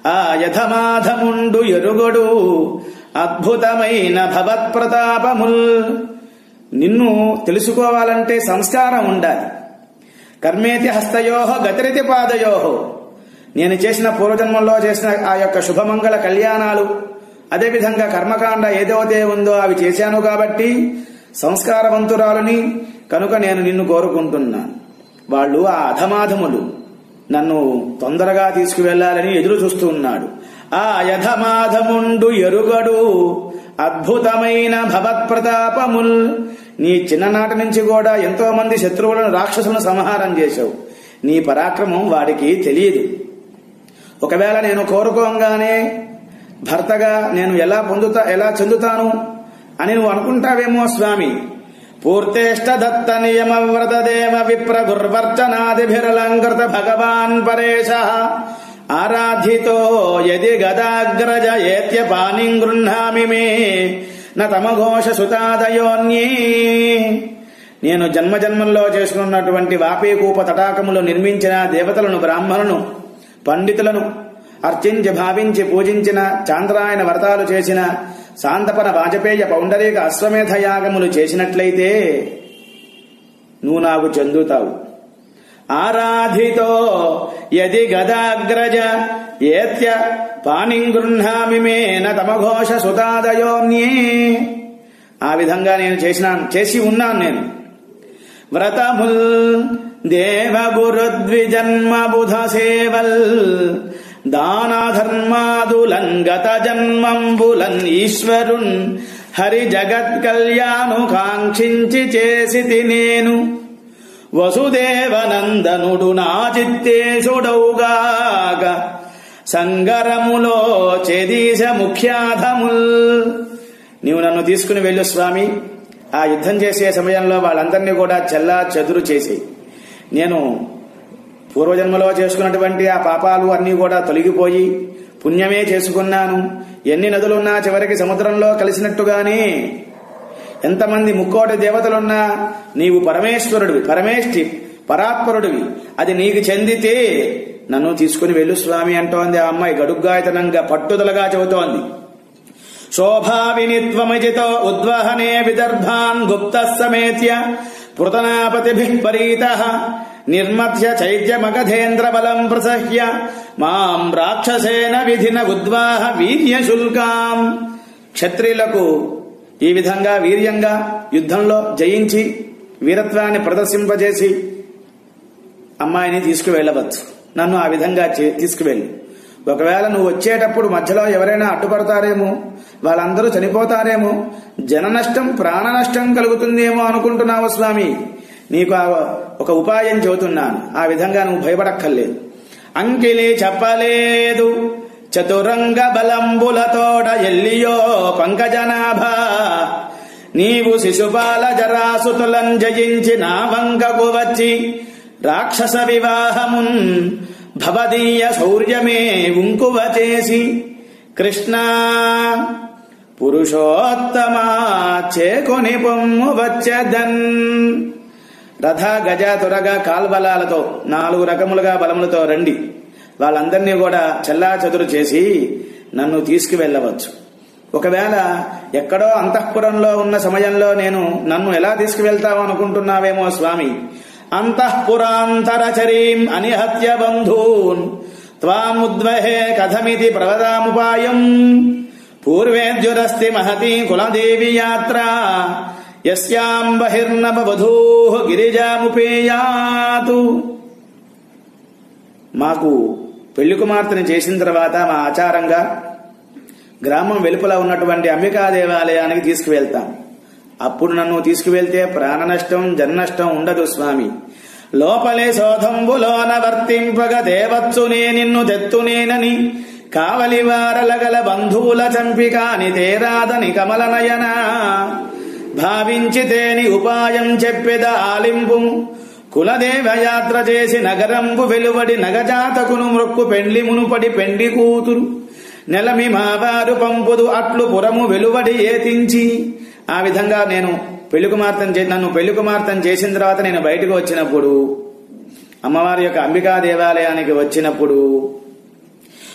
ఆ యథమాధముండు ఎరుగడు అద్భుతమైన భవత్ప్రతాపముల్ నిన్ను తెలుసుకోవాలంటే సంస్కారం ఉండాలి కర్మేతి హస్తయోహ గతిరితి పాదయోహో నేను చేసిన పూర్వజన్మంలో చేసిన ఆ యొక్క శుభమంగళ కళ్యాణాలు అదేవిధంగా కర్మకాండ ఏదైతే ఉందో అవి చేశాను కాబట్టి సంస్కారవంతురాలని కనుక నేను నిన్ను కోరుకుంటున్నాను వాళ్ళు ఆ అధమాధములు నన్ను తొందరగా తీసుకువెళ్లాలని ఎదురు చూస్తున్నాడు ఆ యథమాధముండు ఎరుగడు అద్భుతమైన భవత్ప్రతాపముల్ నీ చిన్ననాటి నుంచి కూడా ఎంతో మంది శత్రువులను రాక్షసులను సంహారం చేశావు నీ పరాక్రమం వాడికి తెలియదు ఒకవేళ నేను కోరుకోగానే భర్తగా నేను ఎలా పొందుతా ఎలా చెందుతాను అని నువ్వు అనుకుంటావేమో స్వామి పూర్తేష్ట దత్త నియమ వ్రతదేవ విప్ర దుర్వర్చనాదిభిరలంకృత భగవాన్ పరేశ ఆరాధితో యది గదాగ్రజ ఏత్య పానిం గృహ్ణామి మే నమఘోష సుతాదయోన్యే నేను జన్మ జన్మల్లో చేసుకున్నటువంటి వాపీకూప తటాకములు నిర్మించిన దేవతలను బ్రాహ్మణులను పండితులను అర్చించి భావించి పూజించిన చాంద్రాయన వ్రతాలు చేసిన శాంతపన వాజపేయ పౌండరీక అశ్వమేధ యాగములు చేసినట్లయితే నువ్వు నాకు చెందుతావు ఆరాధితో యది గదాగ్రజ ఏత్య పాణిం గృహ్ణామి మే నమఘోష సుతాదయోన్యే ఆ విధంగా నేను చేసిన చేసి ఉన్నాను నేను వ్రతముల్ దేవగురుద్విజన్మ బుధ సేవల్ దాన ధర్మాదులన్ గత జన్మంబులన్ ఈశ్వరున్ హరి జగత్ కళ్యాణు కాంక్షించి చేసి నేను వసుదేవనందనుడు నా చిత్తేశుడౌగాక సంగరములో చెదీశ ముఖ్యాధముల్ నీవు నన్ను తీసుకుని వెళ్ళు స్వామి ఆ యుద్ధం చేసే సమయంలో వాళ్ళందరినీ కూడా చెల్లా చెదురు చేసి నేను పూర్వజన్మలో చేసుకున్నటువంటి ఆ పాపాలు అన్నీ కూడా తొలగిపోయి పుణ్యమే చేసుకున్నాను ఎన్ని నదులున్నా చివరికి సముద్రంలో కలిసినట్టుగానే ఎంతమంది ముక్కోటి దేవతలున్నా నీవు పరమేశ్వరుడివి పరమేష్ఠి పరాత్పరుడివి అది నీకు చెందితే నన్ను తీసుకుని వెళ్ళు స్వామి అంటోంది ఆ అమ్మాయి గడుగ్గాయతనంగా పట్టుదలగా చెబుతోంది శోభావినిత్వమజితో ఉద్వహనే విదర్భాన్ గుప్త సమేత్య పృతనాపతిభిః పరీత నిర్మథ్య చైత్యమగధేంద్ర బలం ప్రసహ్య మాం రాక్షసేన విధిన ఉద్వాహ వీర్య శుల్కాం క్షత్రియులకు ఈ విధంగా వీర్యంగా యుద్ధంలో జయించి వీరత్వాన్ని ప్రదర్శింపజేసి అమ్మాయిని తీసుకువెళ్ళవచ్చు నన్ను ఆ విధంగా చే- తీసుకువెళ్ళు ఒకవేళ నువ్వు వచ్చేటప్పుడు మధ్యలో ఎవరైనా అడ్డుపడతారేమో వాళ్ళందరూ చనిపోతారేమో జన నష్టం ప్రాణ నష్టం కలుగుతుందేమో అనుకుంటున్నావు స్వామి నీకు ఆ ఒక ఉపాయం చెబుతున్నాను ఆ విధంగా నువ్వు భయపడక్కర్లేదు అంకిలి చెప్పలేదు చతురంగ బలంబులతోడ ఎల్లియో పంకజనాభ నీవు శిశుపాల జరాసుతులం జయించి నా వంకకు వచ్చి రాక్షస వివాహమున్ భవదీయ శౌర్యమే ఉంకువ చేసి కృష్ణ పురుషోత్తమా చేకొని పొమ్ము వచ్చదన్ రథ గజ తురగ కాల్బలాలతో నాలుగు రకములుగా బలములతో రండి వాళ్ళందరినీ కూడా చెల్లా చదురు చేసి నన్ను తీసుకువెళ్ళవచ్చు ఒకవేళ ఎక్కడో అంతఃపురంలో ఉన్న సమయంలో నేను నన్ను ఎలా తీసుకువెళ్తావు అనుకుంటున్నావేమో స్వామి అంతఃపురాంతరచరీం అనిహత్య బంధూన్ త్వాముద్వహే కథమితి ప్రవదాముపాయం పూర్వేద్యురస్తి మహతి కులదేవి యాత్ర యస్యాం బహిర్నవధూ గిరిజాముపేయాతు మాకు పెళ్లి కుమార్తెని చేసిన తర్వాత మా ఆచారంగా గ్రామం వెలుపల ఉన్నటువంటి అంబికా దేవాలయానికి తీసుకువెళ్తాం అప్పుడు నన్ను తీసుకువెళ్తే ప్రాణ నష్టం జన నష్టం ఉండదు స్వామి లోపలే శోధంబులోన వర్తింపగ దేవత్సునే నిన్ను తెత్తునేనని కావలి వారలగల బంధువుల చంపికాని తేరాదని కమలనయన భావించితేని ఉపాయం చెప్పెద ఆలింపు కులదేవ యాత్ర చేసి నగరంబు వెలువడి నగజాతకును మృక్కు పెండ్లి మునుపడి పెండి కూతురు నెలమి మావారు పంపుదు అట్లు పురము వెలువడి ఏతించి ఆ విధంగా నేను పెళ్లి కుమార్తెను చే- నన్ను పెళ్లి కుమార్తెను చేసిన తర్వాత నేను బయటకు వచ్చినప్పుడు అమ్మవారి యొక్క అంబికా దేవాలయానికి వచ్చినప్పుడు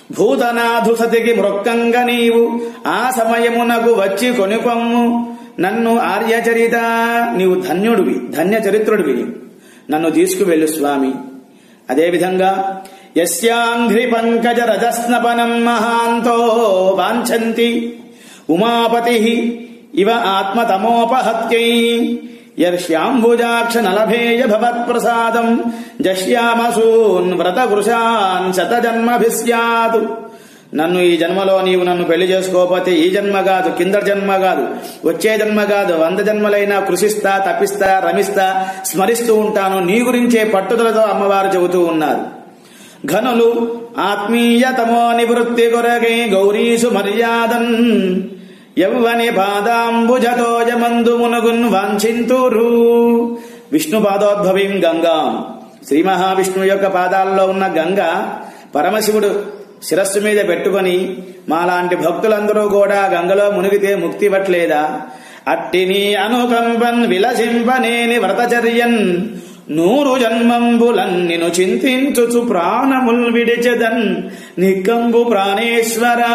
భూతనాథు సతికి మృక్కంగ నీవు ఆ సమయమునకు వచ్చి కొనుకొమ్ము నన్ను ఆర్యచరిత నీవు ధన్యుడివి ధన్య చరిత్రుడివి నీవు. నన్ను తీసుకువెళ్ళు స్వామి అదేవిధంగా యస్యాంఘ్రి పంకజ రజస్నపనం మహాంతో వాంఛంతి ఉమాపతి ఇవ ఆత్మతమోపహత్యై యర్ష్యాంబుజాక్ష నలభేయ భవత్ప్రసాదం జష్యామసూన్ వ్రతవృషాన్ శతజన్మభిస్యాతు నన్ను ఈ జన్మలో నీవు నన్ను పెళ్లి చేసుకోకపోతే ఈ జన్మ కాదు కింద జన్మ కాదు వచ్చే జన్మ కాదు వంద జన్మలైనా కృషిస్తా తప్పిస్తా రమిస్తా స్మరిస్తూ ఉంటాను నీ గురించే పట్టుదలతో అమ్మవారు చెబుతూ ఉన్నారు ఘనులు ఆత్మీయతమో నివృత్తి కొరగై గౌరీసు మర్యాదన్ యవ్వని పాదాంబుజతోజమందు మునుగున్ వాంఛింతురు విష్ణు పాదోద్భవీం గంగాం శ్రీ మహావిష్ణువు యొక్క పాదాల్లో ఉన్న గంగ పరమశివుడు శిరస్సు మీద పెట్టుకొని మాలాంటి భక్తులందరూ కూడా గంగలో మునిగితే ముక్తి ఇవ్వట్లేదా అట్టిని అనుకంపన్ విలసింపనేని వ్రతచర్యన్ నూరు జన్మంబులన్ నిను చింతించుచు ప్రాణముల్ విడిచెదన్ నికంబు ప్రాణేశ్వరా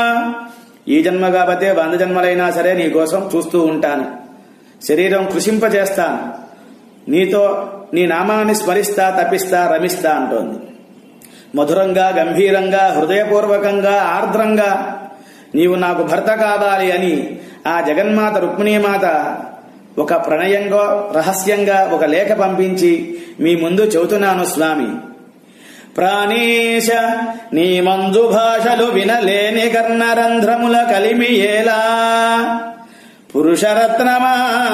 ఈ జన్మ కాబట్టే వంద జన్మలైనా సరే నీ కోసం చూస్తూ ఉంటాను శరీరం కృషింపజేస్తాను నీతో నీ నామాన్ని స్మరిస్తా తప్పిస్తా రమిస్తా అంటోంది మధురంగా గంభీరంగా హృదయపూర్వకంగా ఆర్ద్రంగా నీవు నాకు భర్త కావాలి అని ఆ జగన్మాత రుక్మిణీమాత ఒక ప్రణయంగా రహస్యంగా ఒక లేఖ పంపించి మీ ముందు చెబుతున్నాను స్వామి ప్రాణేశ నీ మంజు భాషలు వినలేని కర్ణరంధ్రముల కలిమి ఏలా పురుషరత్నమా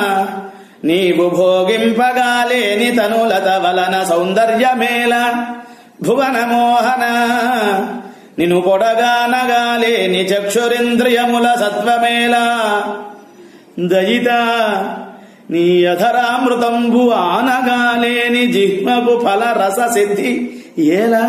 నీవు భోగింపగాలేని తనులత వలన సౌందర్యమేల భువన మోహన నిను పొడగానగాలేని చక్షురింద్రియముల సత్వమేల దయిత నీ అధరామృతంబు ఆనగాలేని జిహ్మకు ఫల రస సిద్ధి ఏలా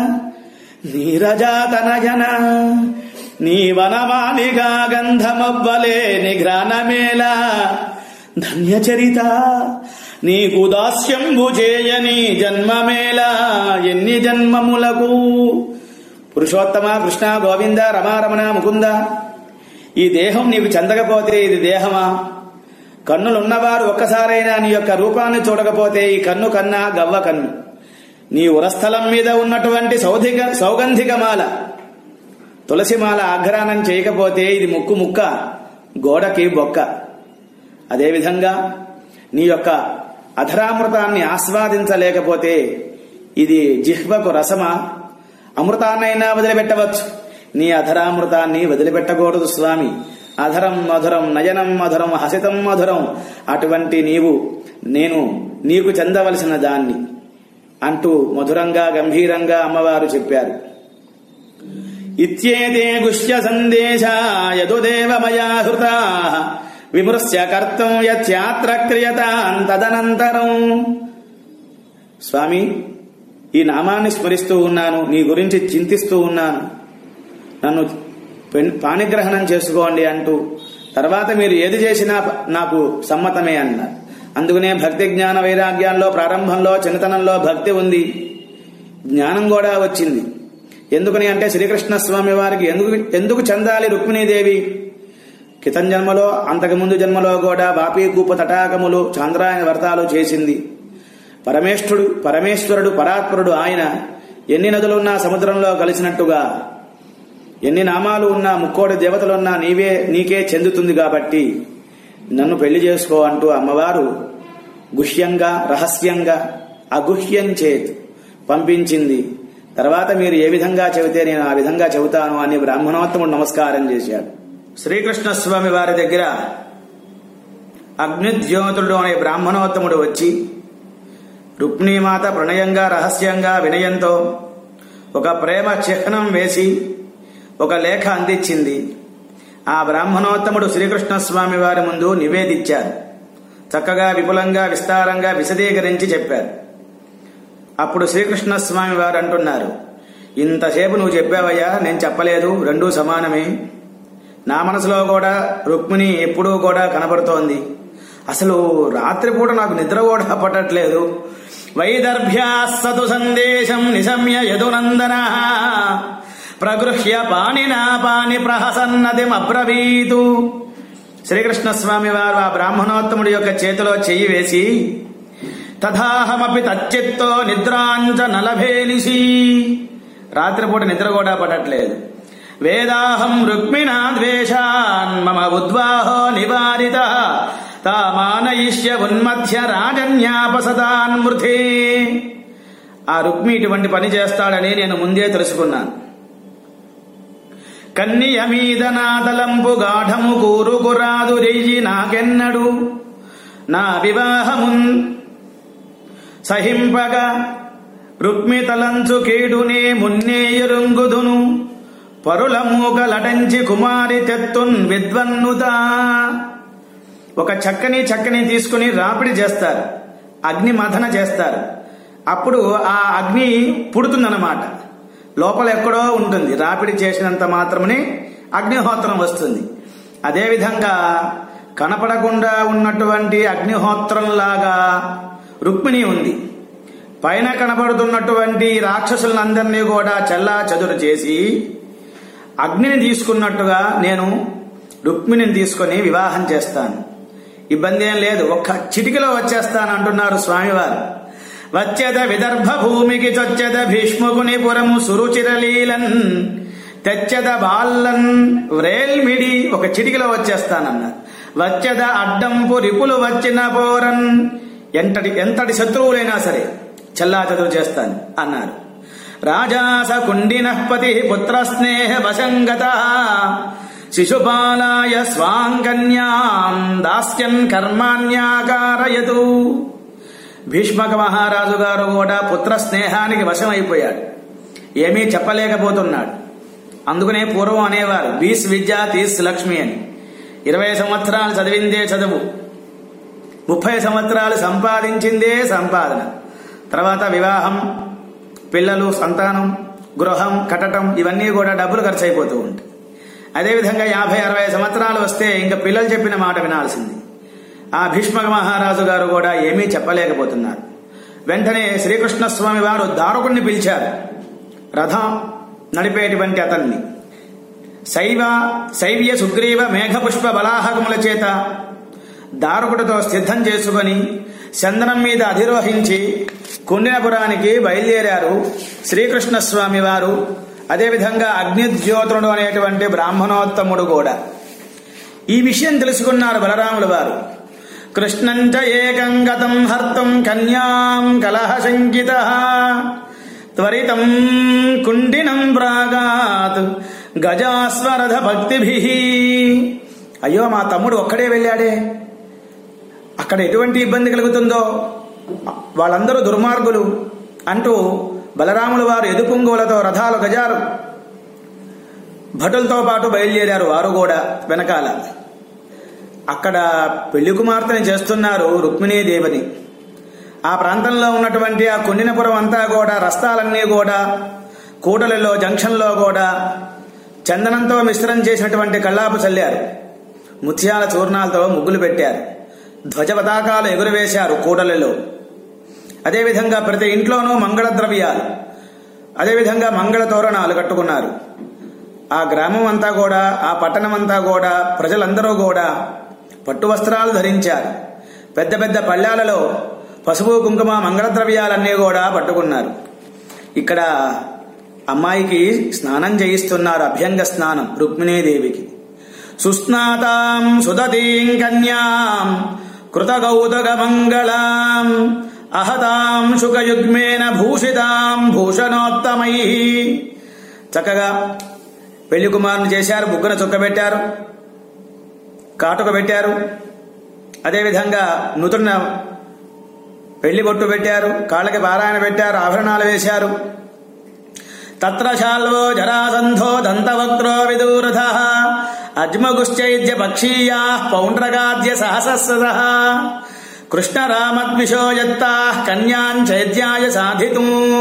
నీరజాతనజన నీ వనమాలిగా గంధమవ్వలేని ఘ్రానమేలా ధన్యచరిత నీకు దాస్యంబు చేయని జన్మమేలా ఎన్ని జన్మములకు పురుషోత్తమ కృష్ణ గోవింద రమారమణ ముకుంద ఈ దేహం నీకు చెందకపోతే ఇది దేహమా కన్నులున్నవారు ఒక్కసారైనా నీ యొక్క రూపాన్ని చూడకపోతే ఈ కన్ను కన్నా గవ్వ కన్ను నీ ఉరస్థలం మీద ఉన్నటువంటి సౌధిక సౌగంధికమాల తులసిమాల ఆఘ్రానం చేయకపోతే ఇది ముక్కు ముక్క గోడకి బొక్క అదేవిధంగా నీ యొక్క అధరామృతాన్ని ఆస్వాదించలేకపోతే ఇది జిహ్వకు రసమా అమృతాన్నైనా వదిలిపెట్టవచ్చు నీ అధరామృతాన్ని వదిలిపెట్టకూడదు స్వామి అధరం మధురం నయనం మధురం హసితం మధురం అటువంటి నీవు నేను నీకు చెందవలసిన దాన్ని అంటూ మధురంగా గంభీరంగా అమ్మవారు చెప్పారు ఇత్యేతే గుష్య సందేశ యదుదేవ మయా హృతా విమృశ్య కర్తం యత్యాత్ర క్రియతాం తదనంతరం స్వామి ఈ నామాన్ని స్మరిస్తూ ఉన్నాను నీ గురించి చింతిస్తూ ఉన్నాను నన్ను పెన్- పాణిగ్రహణం చేసుకోండి అంటూ తర్వాత మీరు ఏది చేసినా ప- నాకు సమ్మతమే అన్నారు అందుకనే భక్తి జ్ఞాన వైరాగ్యాల్లో ప్రారంభంలో చిన్నతనంలో భక్తి ఉంది జ్ఞానం కూడా వచ్చింది ఎందుకని అంటే శ్రీకృష్ణ స్వామి వారికి ఎందుకు ఎందుకు చెందాలి రుక్మిణీదేవి క్రితం జన్మలో అంతకు ముందు జన్మలో కూడా వాపీకూప తటాకములు చాంద్రాయన వ్రతాలు చేసింది పరమేష్ఠుడు పరమేశ్వరుడు పరాత్పరుడు ఆయన ఎన్ని నదులున్నా సముద్రంలో కలిసినట్టుగా ఎన్ని నామాలు ఉన్నా ముక్కోటి దేవతలున్నా నీవే నీకే చెందుతుంది కాబట్టి నన్ను పెళ్లి చేసుకో అంటూ అమ్మవారు గుహ్యంగా రహస్యంగా అగుహ్యం చేత్ పంపించింది తర్వాత మీరు ఏ విధంగా చెబితే నేను ఆ విధంగా చెబుతాను అని బ్రాహ్మణోత్తముడు నమస్కారం చేశాడు శ్రీకృష్ణ స్వామి వారి దగ్గర అగ్నిద్యోతుడు అనే బ్రాహ్మణోత్తముడు వచ్చి రుక్మిణీమాత ప్రణయంగా రహస్యంగా వినయంతో ఒక ప్రేమ చిహ్నం వేసి ఒక లేఖ అందించింది ఆ బ్రాహ్మణోత్తముడు శ్రీకృష్ణ స్వామి వారి ముందు నివేదించారు చక్కగా విపులంగా విస్తారంగా విశదీకరించి చెప్పారు అప్పుడు శ్రీకృష్ణ స్వామి వారు అంటున్నారు ఇంతసేపు నువ్వు చెప్పావయ్యా నేను చెప్పలేదు రెండూ సమానమే నా మనసులో కూడా రుక్మిణి ఎప్పుడూ కూడా కనబడుతోంది అసలు రాత్రిపూట నాకు నిద్ర కూడా పట్టట్లేదు వైదర్భ్యాస్తు సందేశం నిశమ్య యదునందన ప్రగృహ్య పాణినా పాని ప్రహసన్నది అబ్రవీతు శ్రీకృష్ణ స్వామి వారు ఆ బ్రాహ్మణోత్తముడి యొక్క చేతిలో చెయ్యి వేసి తథాహమపి తచ్చిత్తో నిద్రాంచ నలభేలిసి రాత్రిపూట నిద్ర కూడా పడట్లేదు వేదాహం రుక్మిణా ద్వేషాన్ మమ ఉద్వాహో నివారిత తామానయిష్య ఉన్మధ్య రాజన్యాపసదాన్ మృథే ఆ రుక్మి ఇటువంటి పని చేస్తాడని నేను ముందే తెలుసుకున్నాను కన్నియ మీద నాదలంపు గాఢము కూరుకురాదు రెయ్యి నాకెన్నడు నా వివాహమున్ సహింపగా రుక్మి తలంచు కేడునే మున్నే ఎరుంగుదును పరుల మూగలటంచి కుమారి తెత్తున్ విద్వన్నుతా ఒక చక్కని చక్కని తీసుకుని రాపిడి చేస్తారు అగ్ని మథన చేస్తారు అప్పుడు ఆ అగ్ని పుడుతుందన్నమాట లోపల ఎక్కడో ఉంటుంది రాపిడి చేసినంత మాత్రమే అగ్నిహోత్రం వస్తుంది అదేవిధంగా కనపడకుండా ఉన్నటువంటి అగ్నిహోత్రంలాగా రుక్మిణి ఉంది పైన కనబడుతున్నటువంటి రాక్షసులందరినీ కూడా చల్లా చదురు చేసి అగ్నిని తీసుకున్నట్టుగా నేను రుక్మిణిని తీసుకొని వివాహం చేస్తాను ఇబ్బంది ఏం లేదు ఒక్క చిటికలో వచ్చేస్తాను అంటున్నారు స్వామివారు వచ్చేద విదర్భ భూమికి చొచ్చెద భీష్ముకుని పురము సురుచిరలీలన్ తెచ్చెద బాల్లన్ వ్రేల్మిడి ఒక చిటికలో వచ్చేస్తానన్నారు వచ్చెద అడ్డంపు రిపులు వచ్చిన పోరన్ ఎంతటి ఎంతటి శత్రువులైనా సరే చల్లా చదువు చేస్తాను అన్నారు రాజాస కుండినపతి పుత్ర స్నేహ వశంగత శిశుపాలాయ స్వాంకన్యాం దాస్యన్ కర్మాణ్యాకారయతు భీష్మక మహారాజు గారు కూడా పుత్ర స్నేహానికి వశమైపోయాడు ఏమీ చెప్పలేకపోతున్నాడు అందుకనే పూర్వం అనేవారు బీస్ విద్య తీస్ లక్ష్మి అని ఇరవై సంవత్సరాలు చదివిందే చదువు ముప్పై సంవత్సరాలు సంపాదించిందే సంపాదన తర్వాత వివాహం పిల్లలు సంతానం గృహం కట్టడం ఇవన్నీ కూడా డబ్బులు ఖర్చు అయిపోతూ ఉంటాయి అదేవిధంగా యాభై అరవై సంవత్సరాలు వస్తే ఇంకా పిల్లలు చెప్పిన మాట వినాల్సింది ఆ భీష్మక మహారాజు గారు కూడా ఏమీ చెప్పలేకపోతున్నారు వెంటనే శ్రీకృష్ణ స్వామి వారు దారుకుణ్ణి పిలిచారు రథం నడిపేటువంటి అతన్ని శైవ శైవ్య సుగ్రీవ మేఘపుష్ప బలాహకముల చేత దారుకుడితో సిద్ధం చేసుకొని చందనం మీద అధిరోహించి కుండినపురానికి బయలుదేరారు శ్రీకృష్ణ స్వామి వారు అదేవిధంగా అగ్నిద్యోతుడు అనేటువంటి బ్రాహ్మణోత్తముడు కూడా ఈ విషయం తెలుసుకున్నారు బలరాముల వారు కృష్ణంచ ఏకం గతం హర్తం కన్యాం కలహ శంకిత త్వరితం కుండినం ప్రాగాత్ గజాస్వరథ భక్తిభి అయ్యో మా తమ్ముడు ఒక్కడే వెళ్ళాడే అక్కడ ఎటువంటి ఇబ్బంది కలుగుతుందో వాళ్ళందరూ దుర్మార్గులు అంటూ బలరాముల వారు ఎదుపుంగులతో రథాలు గజాలు భటులతో పాటు బయలుదేరారు వారు కూడా వెనకాల అక్కడ పెళ్లి కుమార్తెని చేస్తున్నారు రుక్మిణీదేవిని ఆ ప్రాంతంలో ఉన్నటువంటి ఆ కొండినపురం అంతా కూడా రస్తాలన్నీ కూడా కూడలిలో జంక్షన్లో కూడా చందనంతో మిశ్రం చేసినటువంటి కళ్ళాపు చల్లారు ముత్యాల చూర్ణాలతో ముగ్గులు పెట్టారు ధ్వజ పతాకాలు ఎగురవేశారు కూడలిలో అదేవిధంగా ప్రతి ఇంట్లోనూ మంగళ ద్రవ్యాలు అదేవిధంగా మంగళ తోరణాలు కట్టుకున్నారు ఆ గ్రామం అంతా కూడా ఆ పట్టణం అంతా కూడా ప్రజలందరూ కూడా పట్టు వస్త్రాలు ధరించారు పెద్ద పెద్ద పళ్ళాలలో పసుపు కుంకుమ మంగళ ద్రవ్యాలన్నీ కూడా పట్టుకున్నారు ఇక్కడ అమ్మాయికి స్నానం చేయిస్తున్నారు అభ్యంగ స్నానం రుక్మిణీదేవికి సుస్నాతాం సుదతీం కన్యాం కృతగౌతగ మంగళాం అహతాం శుకయుగ్మేన భూషితాం భూషణోత్తమై చక్కగా పెళ్లి కుమారుని చేశారు బుగ్గన చుక్క పెట్టారు కాటుక పెట్టారు అదేవిధంగా నూతన పెళ్లి బొట్టు పెట్టారు కాళ్ళకి పారాయణ పెట్టారు ఆభరణాలు వేశారు తత్ర శాల్వో జరాసంధో దంతవక్త్రో విదూరథ అజ్మగుశ్చైద్య పక్షీయా పౌండ్రగాద్య సహసస్సద కృష్ణరామద్విషోయత్తా కన్యాంచైద్యాయ సాధితూ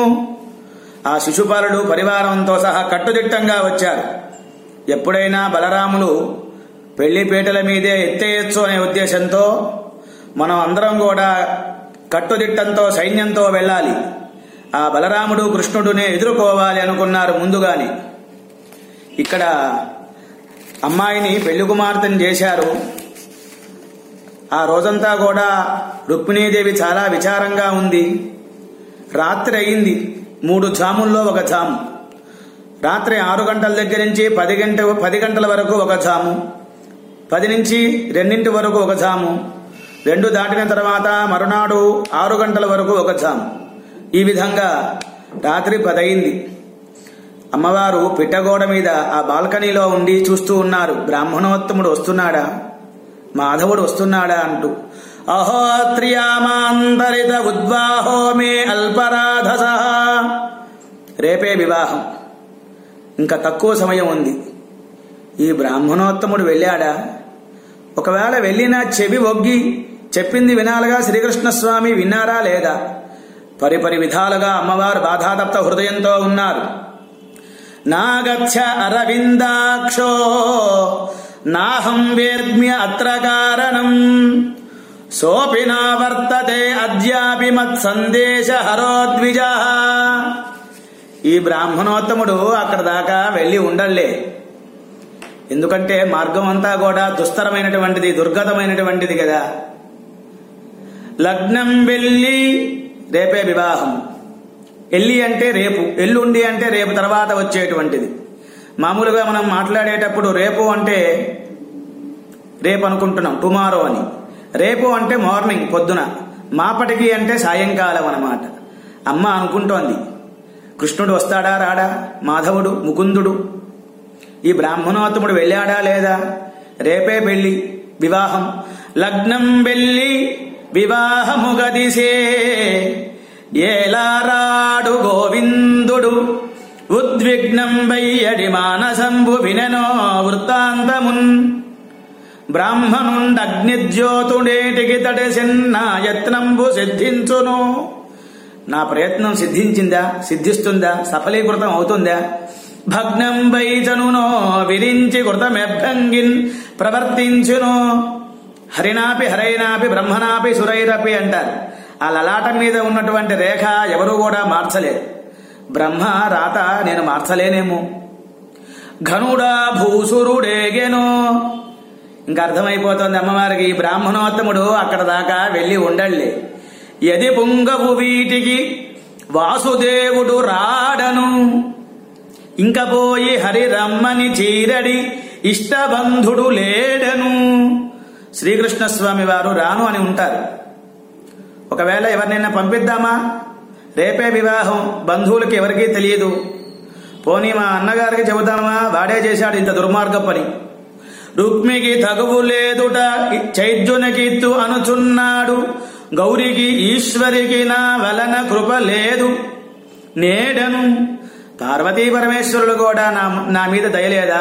ఆ శిశుపాలుడు పరివారంతో సహా కట్టుదిట్టంగా వచ్చారు ఎప్పుడైనా బలరాములు పెళ్లిపేటల మీదే ఎత్తేయచ్చు అనే ఉద్దేశంతో మనం అందరం కూడా కట్టుదిట్టంతో సైన్యంతో వెళ్ళాలి ఆ బలరాముడు కృష్ణుడునే ఎదుర్కోవాలి అనుకున్నారు ముందుగాని ఇక్కడ అమ్మాయిని పెళ్లి కుమార్తెను చేశారు ఆ రోజంతా కూడా రుక్మిణీదేవి చాలా విచారంగా ఉంది రాత్రి అయింది మూడు జాముల్లో ఒక జాము రాత్రి ఆరు గంటల దగ్గర నుంచి పది గంట పది గంటల వరకు ఒక జాము పది నుంచి రెండింటి వరకు ఒక జాము రెండు దాటిన తర్వాత మరునాడు ఆరు గంటల వరకు ఒక జాము ఈ విధంగా రాత్రి పదయింది అమ్మవారు పిట్టగోడ మీద ఆ బాల్కనీలో ఉండి చూస్తూ ఉన్నారు బ్రాహ్మణోత్తముడు వస్తున్నాడా మాధవుడు వస్తున్నాడా అంటూ అహోత్రియామాంతరిత ఉద్వాహో మే అల్పరాధస రేపే వివాహం ఇంకా తక్కువ సమయం ఉంది ఈ బ్రాహ్మణోత్తముడు వెళ్ళాడా ఒకవేళ వెళ్ళినా చెవి ఒగ్గి చెప్పింది వినాలుగా శ్రీకృష్ణస్వామి విన్నారా లేదా పరిపరి విధాలుగా అమ్మవారు బాధాతప్త హృదయంతో ఉన్నారు నాగచ్చ అరవిందాక్షో నాహం వేర్మ్య అత్ర కారణం సోపి నా వర్తతే అద్యాపి మత్ సందేశ హరోద్విజ ఈ బ్రాహ్మణోత్తముడు అక్కడ దాకా వెళ్ళి ఉండలే ఎందుకంటే మార్గం అంతా కూడా దుస్తరమైనటువంటిది దుర్గతమైనటువంటిది కదా లగ్నం వెళ్ళి రేపే వివాహం ఎల్లి అంటే రేపు ఎల్లుండి అంటే రేపు తర్వాత వచ్చేటువంటిది మామూలుగా మనం మాట్లాడేటప్పుడు రేపు అంటే రేపు అనుకుంటున్నాం టుమారో అని రేపు అంటే మార్నింగ్ పొద్దున మాపటికి అంటే సాయంకాలం అన్నమాట అమ్మ అనుకుంటోంది కృష్ణుడు వస్తాడా రాడా మాధవుడు ముకుందుడు ఈ బ్రాహ్మణోత్తముడు వెళ్ళాడా లేదా రేపే పెళ్లి వివాహం లగ్నం వెళ్ళి వివాహముగదిసే ఏలారాడు గోవిందుడు ఉద్విగ్నం వయ్యడి మానసంబు వినెనో వృత్తాంతమున్ బ్రాహ్మణుండగ్నిజ్యోతుడేటికి తడసిన యత్నంబు సిద్ధించును నా ప్రయత్నం సిద్ధించిందా సిద్ధిస్తుందా సఫలీకృతం అవుతుందా భగ్నం వైజనునో విరించి కృతమెభంగిన్ ప్రవర్తించును హరినాపి హరైనాపి బ్రహ్మనాపి సురైరపి అంటారు ఆ లలాటం మీద ఉన్నటువంటి రేఖ ఎవరు కూడా మార్చలేరు బ్రహ్మ రాత నేను మార్చలేనేమో ఘనుడా భూసురుడేగెను ఇంకా అర్థమైపోతుంది అమ్మవారికి ఈ బ్రాహ్మణోత్తముడు అక్కడ దాకా వెళ్ళి ఉండళ్లే ఎది పుంగవు వీటికి వాసుదేవుడు రాడను ఇంక పోయి హరి రమ్మని చీరడి ఇష్టబంధుడు లేడను శ్రీకృష్ణ స్వామి వారు రాను అని ఉంటారు ఒకవేళ ఎవరినైనా పంపిద్దామా రేపే వివాహం బంధువులకి ఎవరికీ తెలియదు పోనీ మా అన్నగారికి చెబుతామా వాడే చేశాడు ఇంత దుర్మార్గ పని రుక్మికి తగువు లేదుట చైద్యునకిత్తు అనుచున్నాడు గౌరికి ఈశ్వరికి నా వలన కృప లేదు నేడను పార్వతీ పరమేశ్వరుడు కూడా నా నా మీద దయలేదా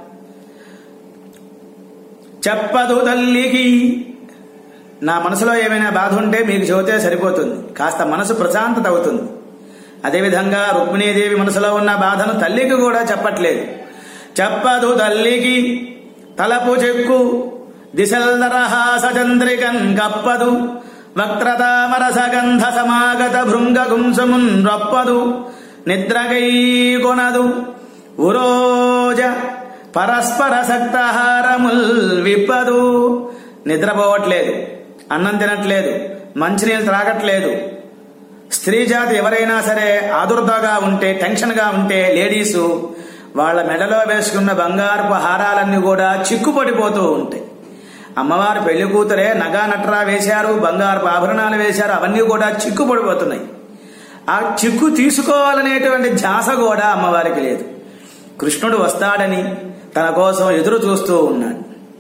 చెప్పదు తల్లికి నా మనసులో ఏమైనా బాధ ఉంటే మీకు చెబితే సరిపోతుంది కాస్త మనసు ప్రశాంతత అవుతుంది అదేవిధంగా రుక్మిణీదేవి మనసులో ఉన్న బాధను తల్లికి కూడా చెప్పట్లేదు చెప్పదు తల్లికి తలపు చెక్కు దిశల్దరహాసచంద్రికన్ కప్పదు వక్రతామరసగంధ సమాగత భృంగ గుంసమున్ రప్పదు నిద్రగై కొనదు ఉరోజ పరస్పర సక్తహారముల్ విప్పదు నిద్రపోవట్లేదు అన్నం తినట్లేదు మంచినీళ్ళు త్రాగట్లేదు స్త్రీ జాతి ఎవరైనా సరే ఆదుర్దగా ఉంటే టెన్షన్గా ఉంటే లేడీసు వాళ్ళ మెడలో వేసుకున్న బంగారపు హారాలన్నీ కూడా చిక్కుపడిపోతూ ఉంటాయి అమ్మవారు పెళ్లి కూతురే నగా నట్రా వేశారు బంగారపు ఆభరణాలు వేశారు అవన్నీ కూడా చిక్కుపడిపోతున్నాయి ఆ చిక్కు తీసుకోవాలనేటువంటి ధ్యాస కూడా అమ్మవారికి లేదు కృష్ణుడు వస్తాడని తన కోసం ఎదురు చూస్తూ ఉన్నాడు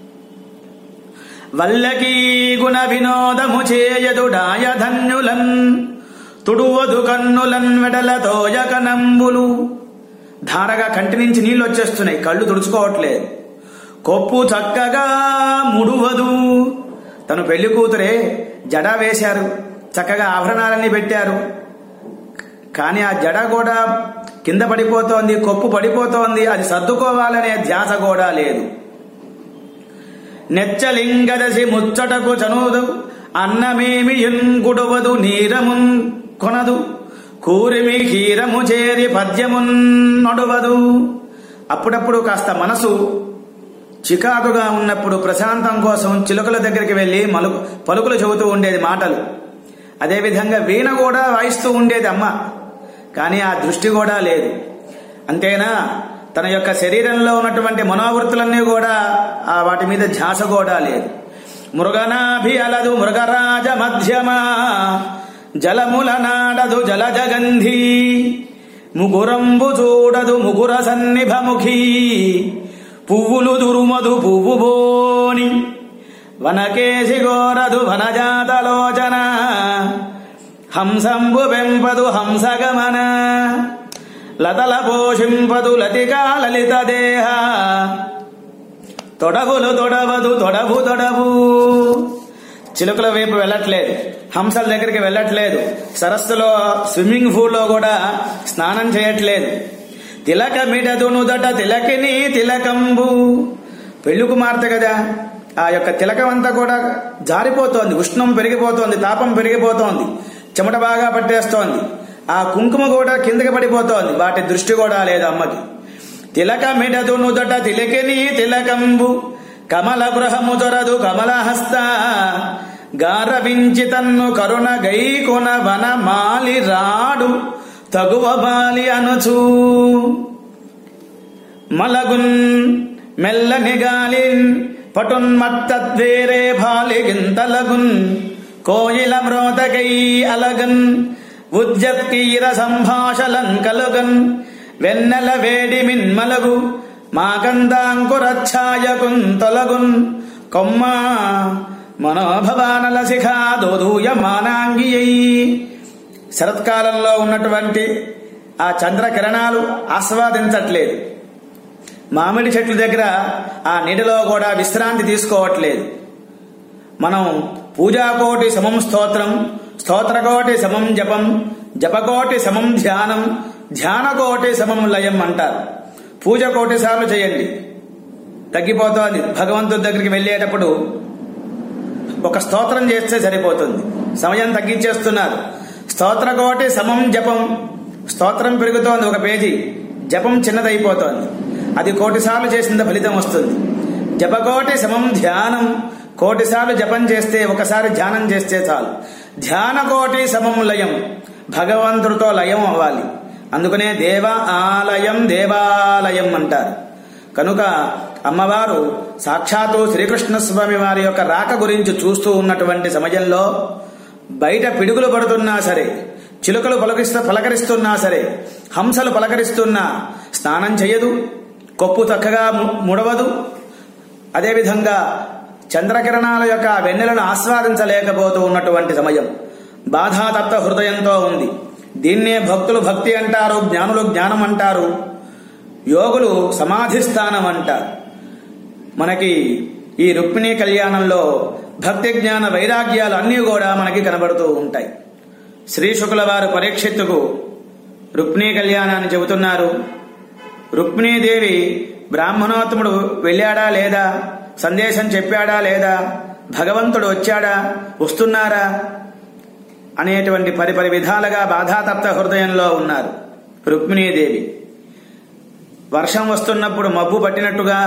వల్లకీ గుణ వినోదము చేయదుడాయ ధన్యులన్ తుడువదు కన్నులన్ వెడలతోయకనంబులు ధారగా కంటి నుంచి నీళ్లు వచ్చేస్తున్నాయి కళ్ళు తుడుచుకోవట్లేదు కొప్పు చక్కగా ముడువదు తను పెళ్లి కూతురే జడ వేశారు చక్కగా ఆభరణాలన్నీ పెట్టారు కానీ ఆ జడ కూడా కింద పడిపోతోంది కొప్పు పడిపోతోంది అది సర్దుకోవాలనే ధ్యాస కూడా లేదు నెచ్చలింగదసి ముచ్చటకు చనుదు అన్నమేమి ఎంగుడవదు నీరమున్ కొనదు కూరిమి హీరము చేరి పద్యమున్ నడువదు అప్పుడప్పుడు కాస్త మనసు చికాకుగా ఉన్నప్పుడు ప్రశాంతం కోసం చిలుకల దగ్గరికి వెళ్ళి మలు పలుకులు చెబుతూ ఉండేది మాటలు అదేవిధంగా వీణ కూడా వాయిస్తూ ఉండేది అమ్మ కానీ ఆ దృష్టి కూడా లేదు అంతేనా తన యొక్క శరీరంలో ఉన్నటువంటి మనోవృత్తులన్నీ కూడా ఆ వాటి మీద ధ్యాస కూడా లేదు మృగనాభి అలదు మృగరాజ మధ్యమా జలముల నాడదు జలజగంధి ముగురంబు చూడదు ముగుర సన్నిభముఖి పువ్వులు దురుమదు పువ్వు బోని వనకేసి గోరదు వనజాతలోచన హంసంబు వెంపదు హంసగమన లతల పోషింపదు లతికా లలిత దేహ తొడవులు తొడవదు తొడవు తొడవు చిలుకల వైపు వెళ్ళట్లేదు హంసల దగ్గరికి వెళ్ళట్లేదు సరస్సులో స్విమ్మింగ్ పూల్లో కూడా స్నానం చేయట్లేదు తిలకమిడదు నుదట తిలకిని తిలకంబు పెళ్లి కుమార్తె కదా ఆ యొక్క తిలకం అంతా కూడా జారిపోతోంది ఉష్ణం పెరిగిపోతోంది తాపం పెరిగిపోతోంది చెమట బాగా పట్టేస్తోంది ఆ కుంకుమ కూడా కిందకి పడిపోతోంది వాటి దృష్టి కూడా లేదు అమ్మకి తిలకమిడదు నుదట తిలకిని తిలకంబు కమల గృహము దొరదు కమలహస్త గారవించి తన్ను కరుణ గైకొన వన మాలి రాడు తగువ బాలి అనుచూ మలగున్ మెల్లని గాలిన్ పటున్మత్తద్వేరే భాలి గింతలగున్ కోయిల మ్రోతకై అలగన్ ఉద్యత్కీర సంభాషలన్ కలుగన్ వెన్నెల వేడి మిన్మలగు మాకందాంకురఛాయకున్ తొలగున్ కొమ్మ మనోభవానల శిఖ దోదూయ మానాంగియై శరత్కాలంలో ఉన్నటువంటి ఆ చంద్ర కిరణాలు ఆస్వాదించట్లేదు మామిడి చెట్ల దగ్గర ఆ నీడలో కూడా విశ్రాంతి తీసుకోవట్లేదు మనం పూజాకోటి సమం స్తోత్రం స్తోత్రకోటి సమం జపం జపకోటి సమం ధ్యానం ధ్యానకోటి సమం లయం అంటారు పూజ కోటి సార్లు చేయండి తగ్గిపోతోంది భగవంతుడి దగ్గరికి వెళ్ళేటప్పుడు ఒక స్తోత్రం చేస్తే సరిపోతుంది సమయం తగ్గించేస్తున్నారు స్తోత్రకోటి సమం జపం స్తోత్రం పెరుగుతోంది ఒక పేజీ జపం చిన్నదైపోతోంది అది కోటి సార్లు చేసిన ఫలితం వస్తుంది జపకోటి సమం ధ్యానం కోటి సార్లు జపం చేస్తే ఒకసారి ధ్యానం చేస్తే చాలు ధ్యాన కోటి సమం లయం భగవంతుడితో లయం అవ్వాలి అందుకనే దేవ ఆలయం దేవాలయం అంటారు కనుక అమ్మవారు సాక్షాత్తు శ్రీకృష్ణ స్వామి వారి యొక్క రాక గురించి చూస్తూ ఉన్నటువంటి సమయంలో బయట పిడుగులు పడుతున్నా సరే చిలుకలు పలకరిస్తూ పలకరిస్తున్నా సరే హంసలు పలకరిస్తున్నా స్నానం చేయదు కొప్పు చక్కగా ము- ముడవదు అదేవిధంగా చంద్రకిరణాల యొక్క వెన్నెలను ఆస్వాదించలేకపోతూ ఉన్నటువంటి సమయం బాధాతప్త హృదయంతో ఉంది దీన్నే భక్తులు భక్తి అంటారు జ్ఞానులు జ్ఞానం అంటారు యోగులు సమాధి స్థానం అంటారు మనకి ఈ రుక్మిణీ కళ్యాణంలో భక్తి జ్ఞాన వైరాగ్యాలు అన్నీ కూడా మనకి కనబడుతూ ఉంటాయి శ్రీ శుకుల వారు పరీక్షిత్తుకు రుక్మిణీ కళ్యాణాన్ని చెబుతున్నారు రుక్మిణీదేవి బ్రాహ్మణోత్తముడు వెళ్ళాడా లేదా సందేశం చెప్పాడా లేదా భగవంతుడు వచ్చాడా వస్తున్నారా అనేటువంటి పరిపరి విధాలుగా బాధాతప్త హృదయంలో ఉన్నారు రుక్మిణీదేవి వర్షం వస్తున్నప్పుడు మబ్బు పట్టినట్టుగా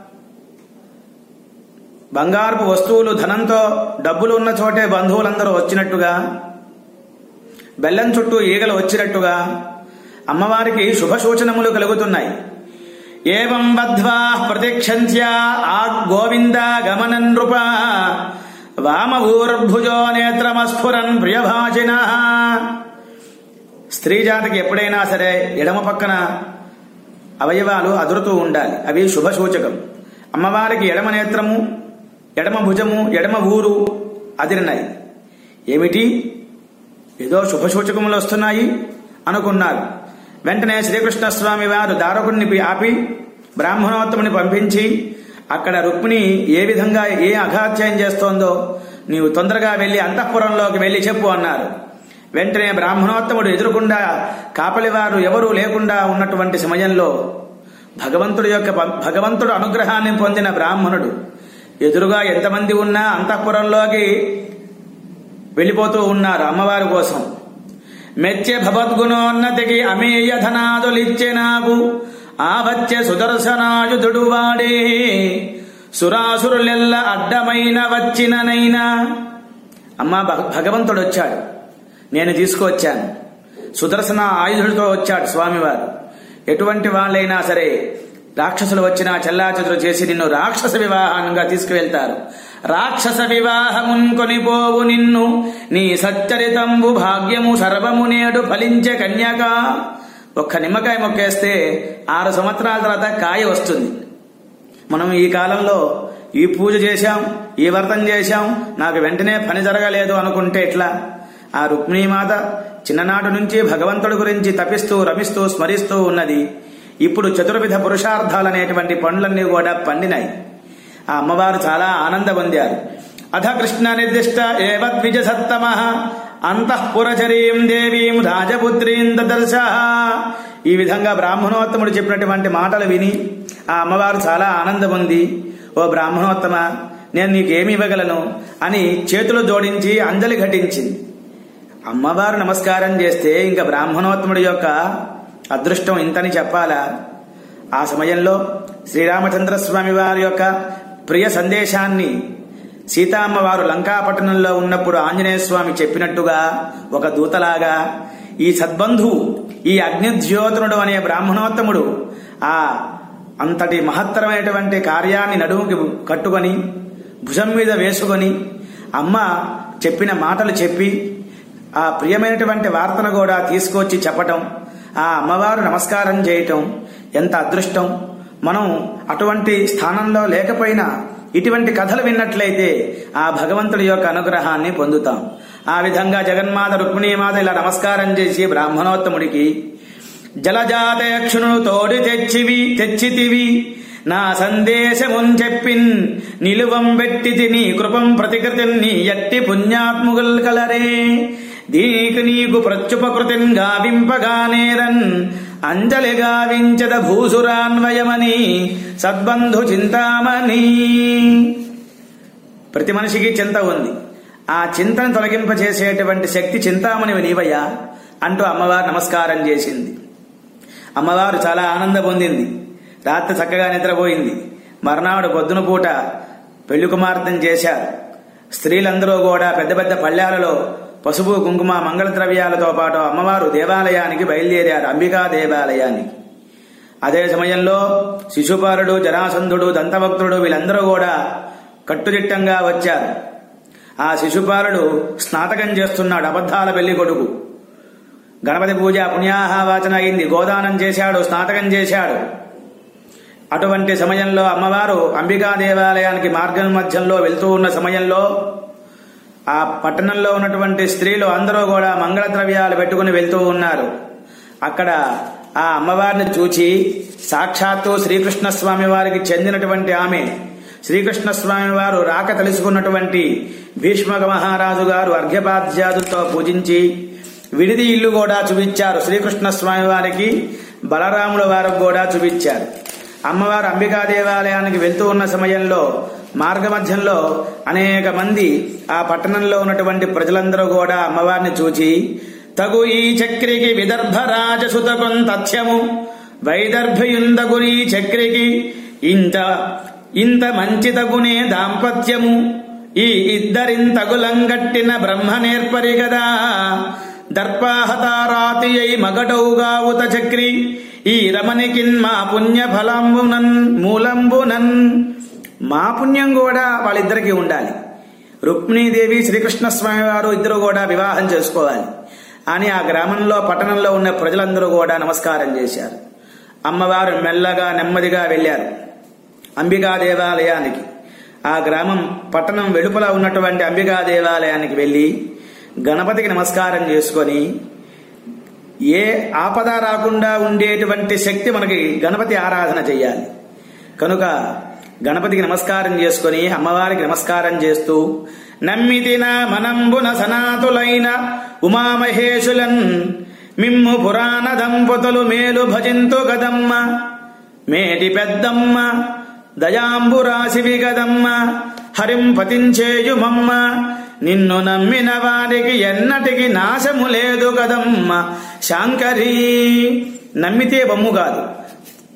బంగారపు వస్తువులు ధనంతో డబ్బులు ఉన్న చోటే బంధువులందరూ వచ్చినట్టుగా బెల్లం చుట్టూ ఈగలు వచ్చినట్టుగా అమ్మవారికి శుభ సూచనములు కలుగుతున్నాయి ఏవం బద్ధ్వా ప్రతిక్షంత్యా ఆ గోవింద గమనన్ నృప వామభూర్భుజో నేత్రమస్ఫురన్ ప్రియభాషిణ స్త్రీ జాతికి ఎప్పుడైనా సరే ఎడమ పక్కన అవయవాలు అదురుతూ ఉండాలి అవి శుభ సూచకం అమ్మవారికి ఎడమ నేత్రము ఎడమ భుజము ఎడమ ఊరు అదిరినాయి ఏమిటి ఏదో శుభ సూచకములు వస్తున్నాయి అనుకున్నారు వెంటనే శ్రీకృష్ణ స్వామి వారు దారకుడిని పి- ఆపి బ్రాహ్మణోత్తముని పంపించి అక్కడ రుక్మిణి ఏ విధంగా ఏ అఘాత్యాయం చేస్తోందో నీవు తొందరగా వెళ్లి అంతఃపురంలోకి వెళ్లి చెప్పు అన్నారు వెంటనే బ్రాహ్మణోత్తముడు ఎదురుకుండా కాపలివారు ఎవరూ లేకుండా ఉన్నటువంటి సమయంలో భగవంతుడి యొక్క ప- భగవంతుడు అనుగ్రహాన్ని పొందిన బ్రాహ్మణుడు ఎదురుగా ఎంతమంది ఉన్నా అంతఃపురంలోకి వెళ్ళిపోతూ ఉన్నారు అమ్మవారి కోసం మెచ్చే భవద్గుణోన్నతికి అమేయ ధనాదులిచ్చే నాకు ఆవచ్చ సుదర్శనాయుధుడు వాడే సురాసురులెల్ల అడ్డమైన వచ్చిననైనా అమ్మా భగ- భగవంతుడు వచ్చాడు నేను తీసుకువచ్చాను సుదర్శన ఆయుధుడితో వచ్చాడు స్వామివారు ఎటువంటి వాళ్ళైనా సరే రాక్షసులు వచ్చినా చెల్లాచెదురు చేసి నిన్ను రాక్షస వివాహంగా తీసుకువెళ్తారు రాక్షస వివాహమున్ కొనిపోవు నిన్ను నీ సచ్చరితంబు భాగ్యము సర్వము నేడు ఫలించే కన్యక ఒక్క నిమ్మకాయ మొక్కేస్తే ఆరు సంవత్సరాల తర్వాత కాయ వస్తుంది మనం ఈ కాలంలో ఈ పూజ చేశాం ఈ వ్రతం చేశాం నాకు వెంటనే పని జరగలేదు అనుకుంటే ఎట్లా ఆ రుక్మిణీమాత చిన్ననాటి నుంచి భగవంతుడి గురించి తపిస్తూ రమిస్తూ స్మరిస్తూ ఉన్నది ఇప్పుడు చతుర్విధ పురుషార్థాలు అనేటువంటి పండ్లన్నీ కూడా పండినాయి ఆ అమ్మవారు చాలా ఆనంద పొందారు అథ కృష్ణ నిర్దిష్ట ఏవ ద్విజ సత్తమ అంతఃపురచరీం దేవీం రాజపుత్రీం దదర్శ ఈ విధంగా బ్రాహ్మణోత్తముడు చెప్పినటువంటి మాటలు విని ఆ అమ్మవారు చాలా ఆనందం ఉంది ఓ బ్రాహ్మణోత్తమ నేను నీకేమి ఇవ్వగలను అని చేతులు జోడించి అంజలి ఘటించింది అమ్మవారు నమస్కారం చేస్తే ఇంకా బ్రాహ్మణోత్తముడి యొక్క అదృష్టం ఇంతని చెప్పాలా ఆ సమయంలో శ్రీరామచంద్ర స్వామి వారి యొక్క ప్రియ సందేశాన్ని సీతామ్మవారు లంకాపట్టణంలో ఉన్నప్పుడు ఆంజనేయ స్వామి చెప్పినట్టుగా ఒక దూతలాగా ఈ సద్బంధువు ఈ అగ్నిద్యోతనుడు అనే బ్రాహ్మణోత్తముడు ఆ అంతటి మహత్తరమైనటువంటి కార్యాన్ని నడుముకి కట్టుకొని భుజం మీద వేసుకొని అమ్మ చెప్పిన మాటలు చెప్పి ఆ ప్రియమైనటువంటి వార్తను కూడా తీసుకొచ్చి చెప్పటం ఆ అమ్మవారు నమస్కారం చేయటం ఎంత అదృష్టం మనం అటువంటి స్థానంలో లేకపోయినా ఇటువంటి కథలు విన్నట్లయితే ఆ భగవంతుడి యొక్క అనుగ్రహాన్ని పొందుతాం ఆ విధంగా జగన్మాత రుక్మిణీమాత ఇలా నమస్కారం చేసి బ్రాహ్మణోత్తముడికి జలజాతయక్షును తోడి తెచ్చివి తెచ్చితివి నా సందేశమున్ చెప్పిన్ నిలువం వెట్టితి నీ కృపం ప్రతికృతిన్ నీ ఎట్టి పుణ్యాత్ముగుల్ కలరే దీనికి నీకు ప్రత్యుపకృతిన్ గావింపగానేరన్ అంజలి గావించద భూసురాన్వయమని సద్బంధు చింతామణి ప్రతి మనిషికి చింత ఉంది ఆ చింతను తొలగింపచేసేటువంటి శక్తి చింతామణి నీవయ్యా అంటూ అమ్మవారు నమస్కారం చేసింది అమ్మవారు చాలా ఆనందం పొందింది రాత్రి చక్కగా నిద్రపోయింది మర్నాడు పొద్దున పూట పెళ్లి కుమార్తెను చేశారు స్త్రీలందరూ కూడా పెద్ద పెద్ద పళ్ళాలలో పసుపు కుంకుమ మంగళ ద్రవ్యాలతో పాటు అమ్మవారు దేవాలయానికి బయలుదేరారు అంబికా దేవాలయానికి అదే సమయంలో శిశుపాలుడు జరాసంధుడు దంతభక్తుడు వీళ్ళందరూ కూడా కట్టుదిట్టంగా వచ్చారు ఆ శిశుపాలుడు స్నాతకం చేస్తున్నాడు అబద్ధాల పెళ్లి కొడుకు గణపతి పూజ పుణ్యాహవాచన అయింది గోదానం చేశాడు స్నాతకం చేశాడు అటువంటి సమయంలో అమ్మవారు అంబికా దేవాలయానికి మార్గం మధ్యంలో వెళ్తూ ఉన్న సమయంలో ఆ పట్టణంలో ఉన్నటువంటి స్త్రీలు అందరూ కూడా మంగళ ద్రవ్యాలు పెట్టుకుని వెళ్తూ ఉన్నారు అక్కడ ఆ అమ్మవారిని చూచి సాక్షాత్తు శ్రీకృష్ణ స్వామి వారికి చెందినటువంటి ఆమె శ్రీకృష్ణ స్వామి వారు రాక తెలుసుకున్నటువంటి భీష్మక మహారాజు గారు అర్ఘ్యపాధ్యాదులతో పూజించి విడిది ఇల్లు కూడా చూపించారు శ్రీకృష్ణ స్వామి వారికి బలరాముల వారికి కూడా చూపించారు అమ్మవారు అంబికా దేవాలయానికి వెళ్తూ ఉన్న సమయంలో మార్గమధ్యంలో అనేక మంది ఆ పట్టణంలో ఉన్నటువంటి ప్రజలందరూ కూడా అమ్మవారిని చూచి తగు ఈ చక్రికి విదర్భ రాజసుతకం తథ్యము వైదర్భయుందగు ఈ చక్రికి ఇంత ఇంత మంచి తగునే దాంపత్యము ఈ ఇద్దరింతగులంగట్టిన బ్రహ్మ నేర్పరి గదా దర్పాహతారాతి అయి మగడౌగావుత చక్రి ఈ రమణికిన్ మా పుణ్య ఫలంబునన్ మూలంబునన్ మా పుణ్యం కూడా వాళ్ళిద్దరికీ ఉండాలి రుక్మిణీదేవి శ్రీకృష్ణ స్వామి వారు ఇద్దరు కూడా వివాహం చేసుకోవాలి అని ఆ గ్రామంలో పట్టణంలో ఉన్న ప్రజలందరూ కూడా నమస్కారం చేశారు అమ్మవారు మెల్లగా నెమ్మదిగా వెళ్లారు అంబికా దేవాలయానికి ఆ గ్రామం పట్టణం వెలుపల ఉన్నటువంటి అంబికా దేవాలయానికి వెళ్లి గణపతికి నమస్కారం చేసుకొని ఏ ఆపద రాకుండా ఉండేటువంటి శక్తి మనకి గణపతి ఆరాధన చెయ్యాలి కనుక గణపతికి నమస్కారం చేసుకొని అమ్మవారికి నమస్కారం చేస్తూ నమ్మితిన మనంబున సనాతులైన ఉమామహేశులన్ మిమ్ము పురాణ దంపతులు మేలు భజింతు గదమ్మ మేటి పెద్దమ్మ దయాంబురాశివి గదమ్మ హరిం పతించేయుమమ్మ నిన్ను నమ్మిన వారికి ఎన్నటికి నాశము లేదు కదమ్మ శాంకరీ నమ్మితే బొమ్ము కాదు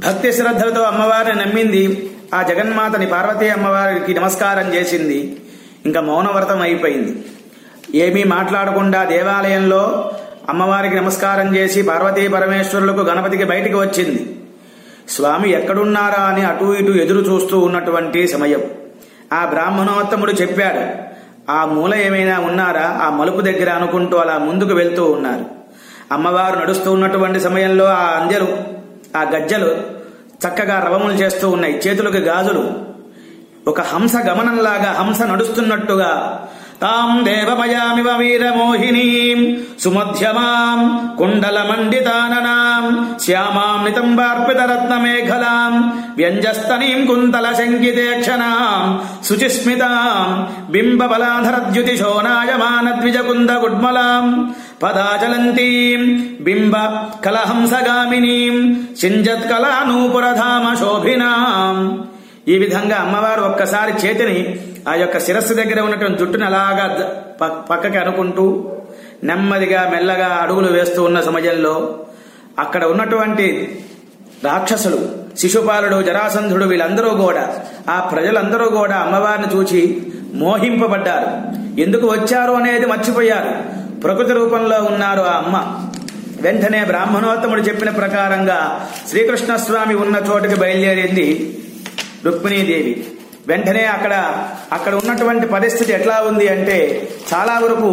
భక్తి శ్రద్ధలతో అమ్మవారిని నమ్మింది ఆ జగన్మాతని పార్వతీ అమ్మవారికి నమస్కారం చేసింది ఇంకా మౌనవ్రతం అయిపోయింది ఏమీ మాట్లాడకుండా దేవాలయంలో అమ్మవారికి నమస్కారం చేసి పార్వతీ పరమేశ్వరులకు గణపతికి బయటికి వచ్చింది స్వామి ఎక్కడున్నారా అని అటు ఇటు ఎదురు చూస్తూ ఉన్నటువంటి సమయం ఆ బ్రాహ్మణోత్తముడు చెప్పాడు ఆ మూల ఏమైనా ఉన్నారా ఆ మలుపు దగ్గర అనుకుంటూ అలా ముందుకు వెళ్తూ ఉన్నారు అమ్మవారు నడుస్తూ ఉన్నటువంటి సమయంలో ఆ అందెలు ఆ గజ్జలు చక్కగా రవములు చేస్తూ ఉన్నాయి చేతులకు గాజులు ఒక హంస గమనంలాగా హంస నడుస్తున్నట్టుగా తాం దేవమయామివ వీరమోహినీం సుమధ్యమాం కుండల మండితాననాం శ్యామాం నితంబార్పిత రత్న మేఘలాం వ్యంజస్తనీం కుంతల శంకితేక్షణాం శుచిస్మితాం బింబ బలాధరద్యుతి శోనాయమాన ద్విజ కుంద గుడ్మలాం పదాచలంతీం బింబ కలహంసగామినీం సింజత్ కళానూపురధామ శోభినాం ఈ విధంగా అమ్మవారు ఒక్కసారి చేతిని ఆ యొక్క శిరస్సు దగ్గర ఉన్నటువంటి జుట్టుని అలాగా ద- ప- పక్కకి అనుకుంటూ నెమ్మదిగా మెల్లగా అడుగులు వేస్తూ ఉన్న సమయంలో అక్కడ ఉన్నటువంటి రాక్షసులు శిశుపాలుడు జరాసంధుడు వీళ్ళందరూ కూడా ఆ ప్రజలందరూ కూడా అమ్మవారిని చూచి మోహింపబడ్డారు ఎందుకు వచ్చారు అనేది మర్చిపోయారు ప్రకృతి రూపంలో ఉన్నారు ఆ అమ్మ వెంటనే బ్రాహ్మణోత్తముడు చెప్పిన ప్రకారంగా శ్రీకృష్ణస్వామి ఉన్న చోటుకి బయలుదేరింది రుక్మిణీదేవి వెంటనే అక్కడ అక్కడ ఉన్నటువంటి పరిస్థితి ఎట్లా ఉంది అంటే చాలా వరకు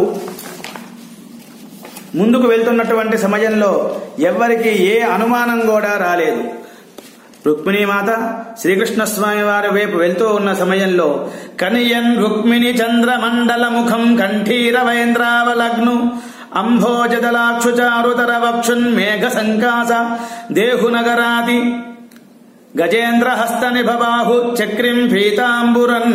ముందుకు వెళ్తున్నటువంటి సమయంలో ఎవ్వరికి ఏ అనుమానం కూడా రాలేదు రుక్మిణీమాత శ్రీకృష్ణ స్వామి వారి వైపు వెళ్తూ ఉన్న సమయంలో కనియన్ రుక్మిణి చంద్రమండల ముఖం కంఠీరవైంద్రావలగ్ను అంభోజదలాక్షుచారుతర వక్షున్ మేఘ సంకాస దేహునగరాది గజేంద్ర హస్త నిభబాహు చక్రిం పీతాంబురన్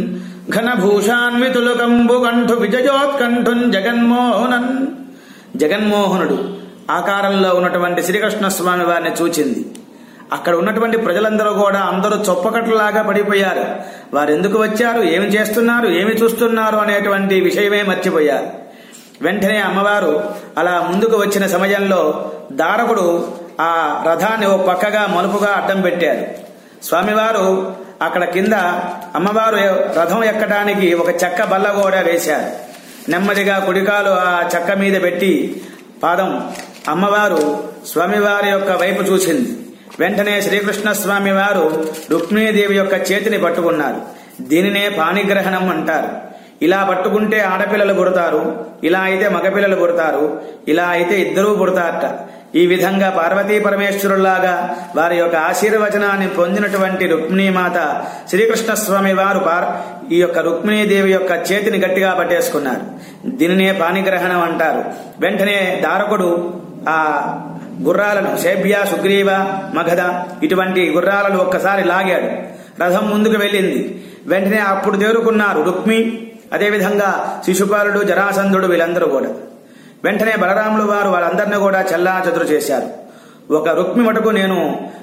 ఘనభూషాన్వితులుకంబు కంఠు విజయోత్కంఠున్ జగన్మోహనన్ జగన్మోహనుడు ఆకారంలో ఉన్నటువంటి శ్రీకృష్ణ స్వామి వారిని చూచింది అక్కడ ఉన్నటువంటి ప్రజలందరూ కూడా అందరూ చొప్పకట్లలాగా పడిపోయారు వారు ఎందుకు వచ్చారు ఏమి చేస్తున్నారు ఏమి చూస్తున్నారు అనేటువంటి విషయమే మర్చిపోయారు వెంటనే అమ్మవారు అలా ముందుకు వచ్చిన సమయంలో దారకుడు ఆ రథాన్ని ఓ పక్కగా మలుపుగా అడ్డం పెట్టారు స్వామివారు అక్కడ కింద అమ్మవారు రథం ఎక్కడానికి ఒక చెక్క బల్ల కూడా వేశారు నెమ్మదిగా కుడికాలు ఆ చెక్క మీద పెట్టి పాదం అమ్మవారు స్వామివారి యొక్క వైపు చూసింది వెంటనే శ్రీకృష్ణ స్వామి వారు రుక్మిణీదేవి యొక్క చేతిని పట్టుకున్నారు దీనినే పాణిగ్రహణం అంటారు ఇలా పట్టుకుంటే ఆడపిల్లలు పుడతారు ఇలా అయితే మగపిల్లలు పుడతారు ఇలా అయితే ఇద్దరూ పుడతారట ఈ విధంగా పార్వతీ పరమేశ్వరులాగా వారి యొక్క ఆశీర్వచనాన్ని పొందినటువంటి రుక్మిణీమాత శ్రీకృష్ణ స్వామి వారు పార్ ఈ యొక్క రుక్మిణీదేవి యొక్క చేతిని గట్టిగా పట్టేసుకున్నారు దీనినే పాణిగ్రహణం అంటారు వెంటనే దారకుడు ఆ గుర్రాలను శేభ్య సుగ్రీవ మగధ ఇటువంటి గుర్రాలను ఒక్కసారి లాగాడు రథం ముందుకు వెళ్ళింది వెంటనే అప్పుడు తేరుకున్నారు రుక్మి అదేవిధంగా శిశుపాలుడు జరాసంధుడు వీళ్ళందరూ కూడా వెంటనే బలరాములు వారు వాళ్ళందరినీ కూడా చల్లా చదురు చేశారు ఒక రుక్మి మటుకు నేను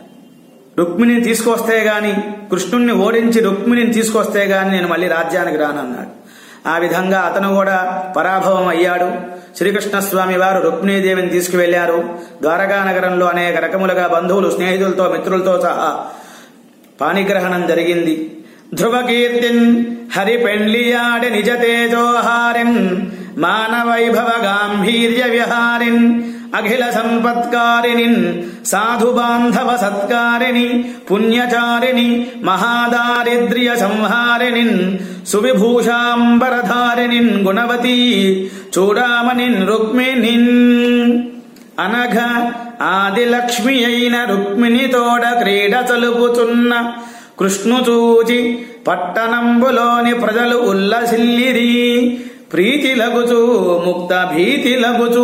రుక్మిణిని తీసుకొస్తే గాని కృష్ణుణ్ణి ఓడించి రుక్మిణిని తీసుకొస్తే గాని నేను మళ్ళీ రాజ్యానికి రానన్నాడు ఆ విధంగా అతను కూడా పరాభవం అయ్యాడు శ్రీకృష్ణ స్వామి వారు రుక్మిణీదేవిని తీసుకువెళ్లారు ద్వారకా నగరంలో అనేక రకములుగా బంధువులు స్నేహితులతో మిత్రులతో సహా పాణిగ్రహణం జరిగింది ధ్రువకీర్తిన్ హరి పెండ్లియాడి నిజ తేజోహారిన్ మానవైభవ గాంభీర్య విహారిన్ అఖిల సంపత్కారిణిన్ సాధు బాంధవ సత్కారిణి పుణ్యచారిణి మహాదారిద్ర్య సంహారిణిన్ సువిభూషాంబరధారిణిన్ గుణవతీ చూడామణిన్ రుక్మిణిన్ అనఘ ఆదిలక్ష్మి అయిన రుక్మిణితోడ క్రీడ చలుపుచున్న కృష్ణు చూచి పట్టణంబులోని ప్రజలు ఉల్లసిల్లిరి ప్రీతి లగుచూ ముక్త భీతి లగుచూ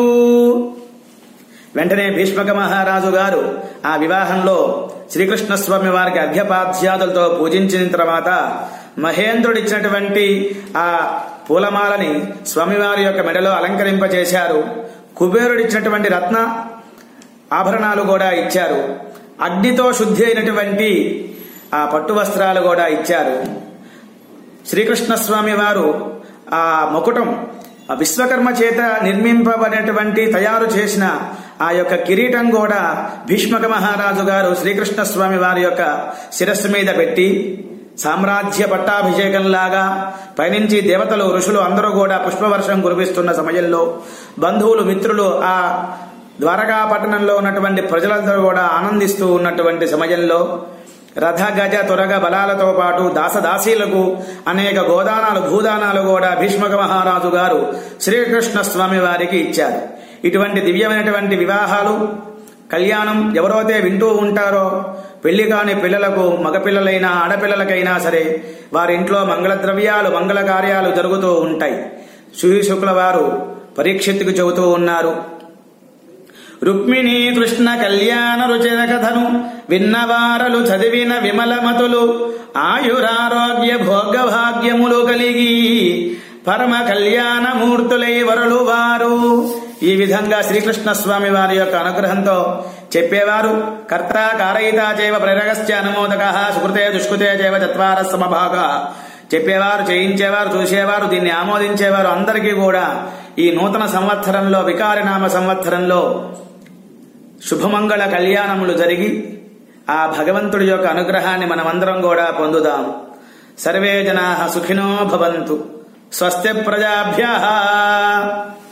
వెంటనే భీష్మక మహారాజు గారు ఆ వివాహంలో శ్రీకృష్ణ స్వామి వారికి అర్ఘ్యపాధ్యాదులతో పూజించిన తర్వాత మహేంద్రుడు ఇచ్చినటువంటి ఆ పూలమాలని స్వామివారి యొక్క మెడలో అలంకరింపచేశారు కుబేరుడు ఇచ్చినటువంటి రత్న ఆభరణాలు కూడా ఇచ్చారు అగ్నితో శుద్ధి అయినటువంటి ఆ పట్టు వస్త్రాలు కూడా ఇచ్చారు శ్రీకృష్ణ స్వామి వారు ఆ ముకుటం ఆ విశ్వకర్మ చేత నిర్మింపబడినటువంటి తయారు చేసిన ఆ యొక్క కిరీటం కూడా భీష్మక మహారాజు గారు శ్రీకృష్ణ స్వామి వారి యొక్క శిరస్సు మీద పెట్టి సామ్రాజ్య పట్టాభిషేకంలాగా పైనుంచి దేవతలు ఋషులు అందరూ కూడా పుష్పవర్షం కురిపిస్తున్న సమయంలో బంధువులు మిత్రులు ఆ ద్వారకా పట్టణంలో ఉన్నటువంటి ప్రజలందరూ కూడా ఆనందిస్తూ ఉన్నటువంటి సమయంలో రథ గజ తురగ బలాలతో పాటు దాసదాసీలకు అనేక గోదానాలు భూదానాలు కూడా భీష్మక మహారాజు గారు శ్రీకృష్ణ స్వామి వారికి ఇచ్చారు ఇటువంటి దివ్యమైనటువంటి వివాహాలు కళ్యాణం ఎవరైతే వింటూ ఉంటారో పెళ్లి కాని పిల్లలకు మగపిల్లలైనా ఆడపిల్లలకైనా సరే వారి ఇంట్లో మంగళ ద్రవ్యాలు మంగళ కార్యాలు జరుగుతూ ఉంటాయి సూర్య శుక్ల వారు పరీక్షిత్తుకు చెబుతూ ఉన్నారు రుక్మిణీ కృష్ణ కళ్యాణ రుచిర కథను విన్నవారలు చదివిన విమలమతులు ఆయురారోగ్య భోగభాగ్యములు కలిగి పరమ కళ్యాణ మూర్తులై వరులు వారు ఈ విధంగా శ్రీకృష్ణ స్వామి వారి యొక్క అనుగ్రహంతో చెప్పేవారు కర్త కారయిత చేవ ప్రేరగశ్చ అనుమోదక సుకృతే దుష్కృతే చేవ చత్వార సమభాగ చెప్పేవారు చేయించేవారు చూసేవారు దీన్ని ఆమోదించేవారు అందరికీ కూడా ఈ నూతన సంవత్సరంలో వికారినామ సంవత్సరంలో శుభమంగళ కళ్యాణములు జరిగి ఆ భగవంతుడి యొక్క అనుగ్రహాన్ని మనమందరం కూడా పొందుదాం సర్వే జనా సుఖినో భవంతు స్వస్తి ప్రజాభ్య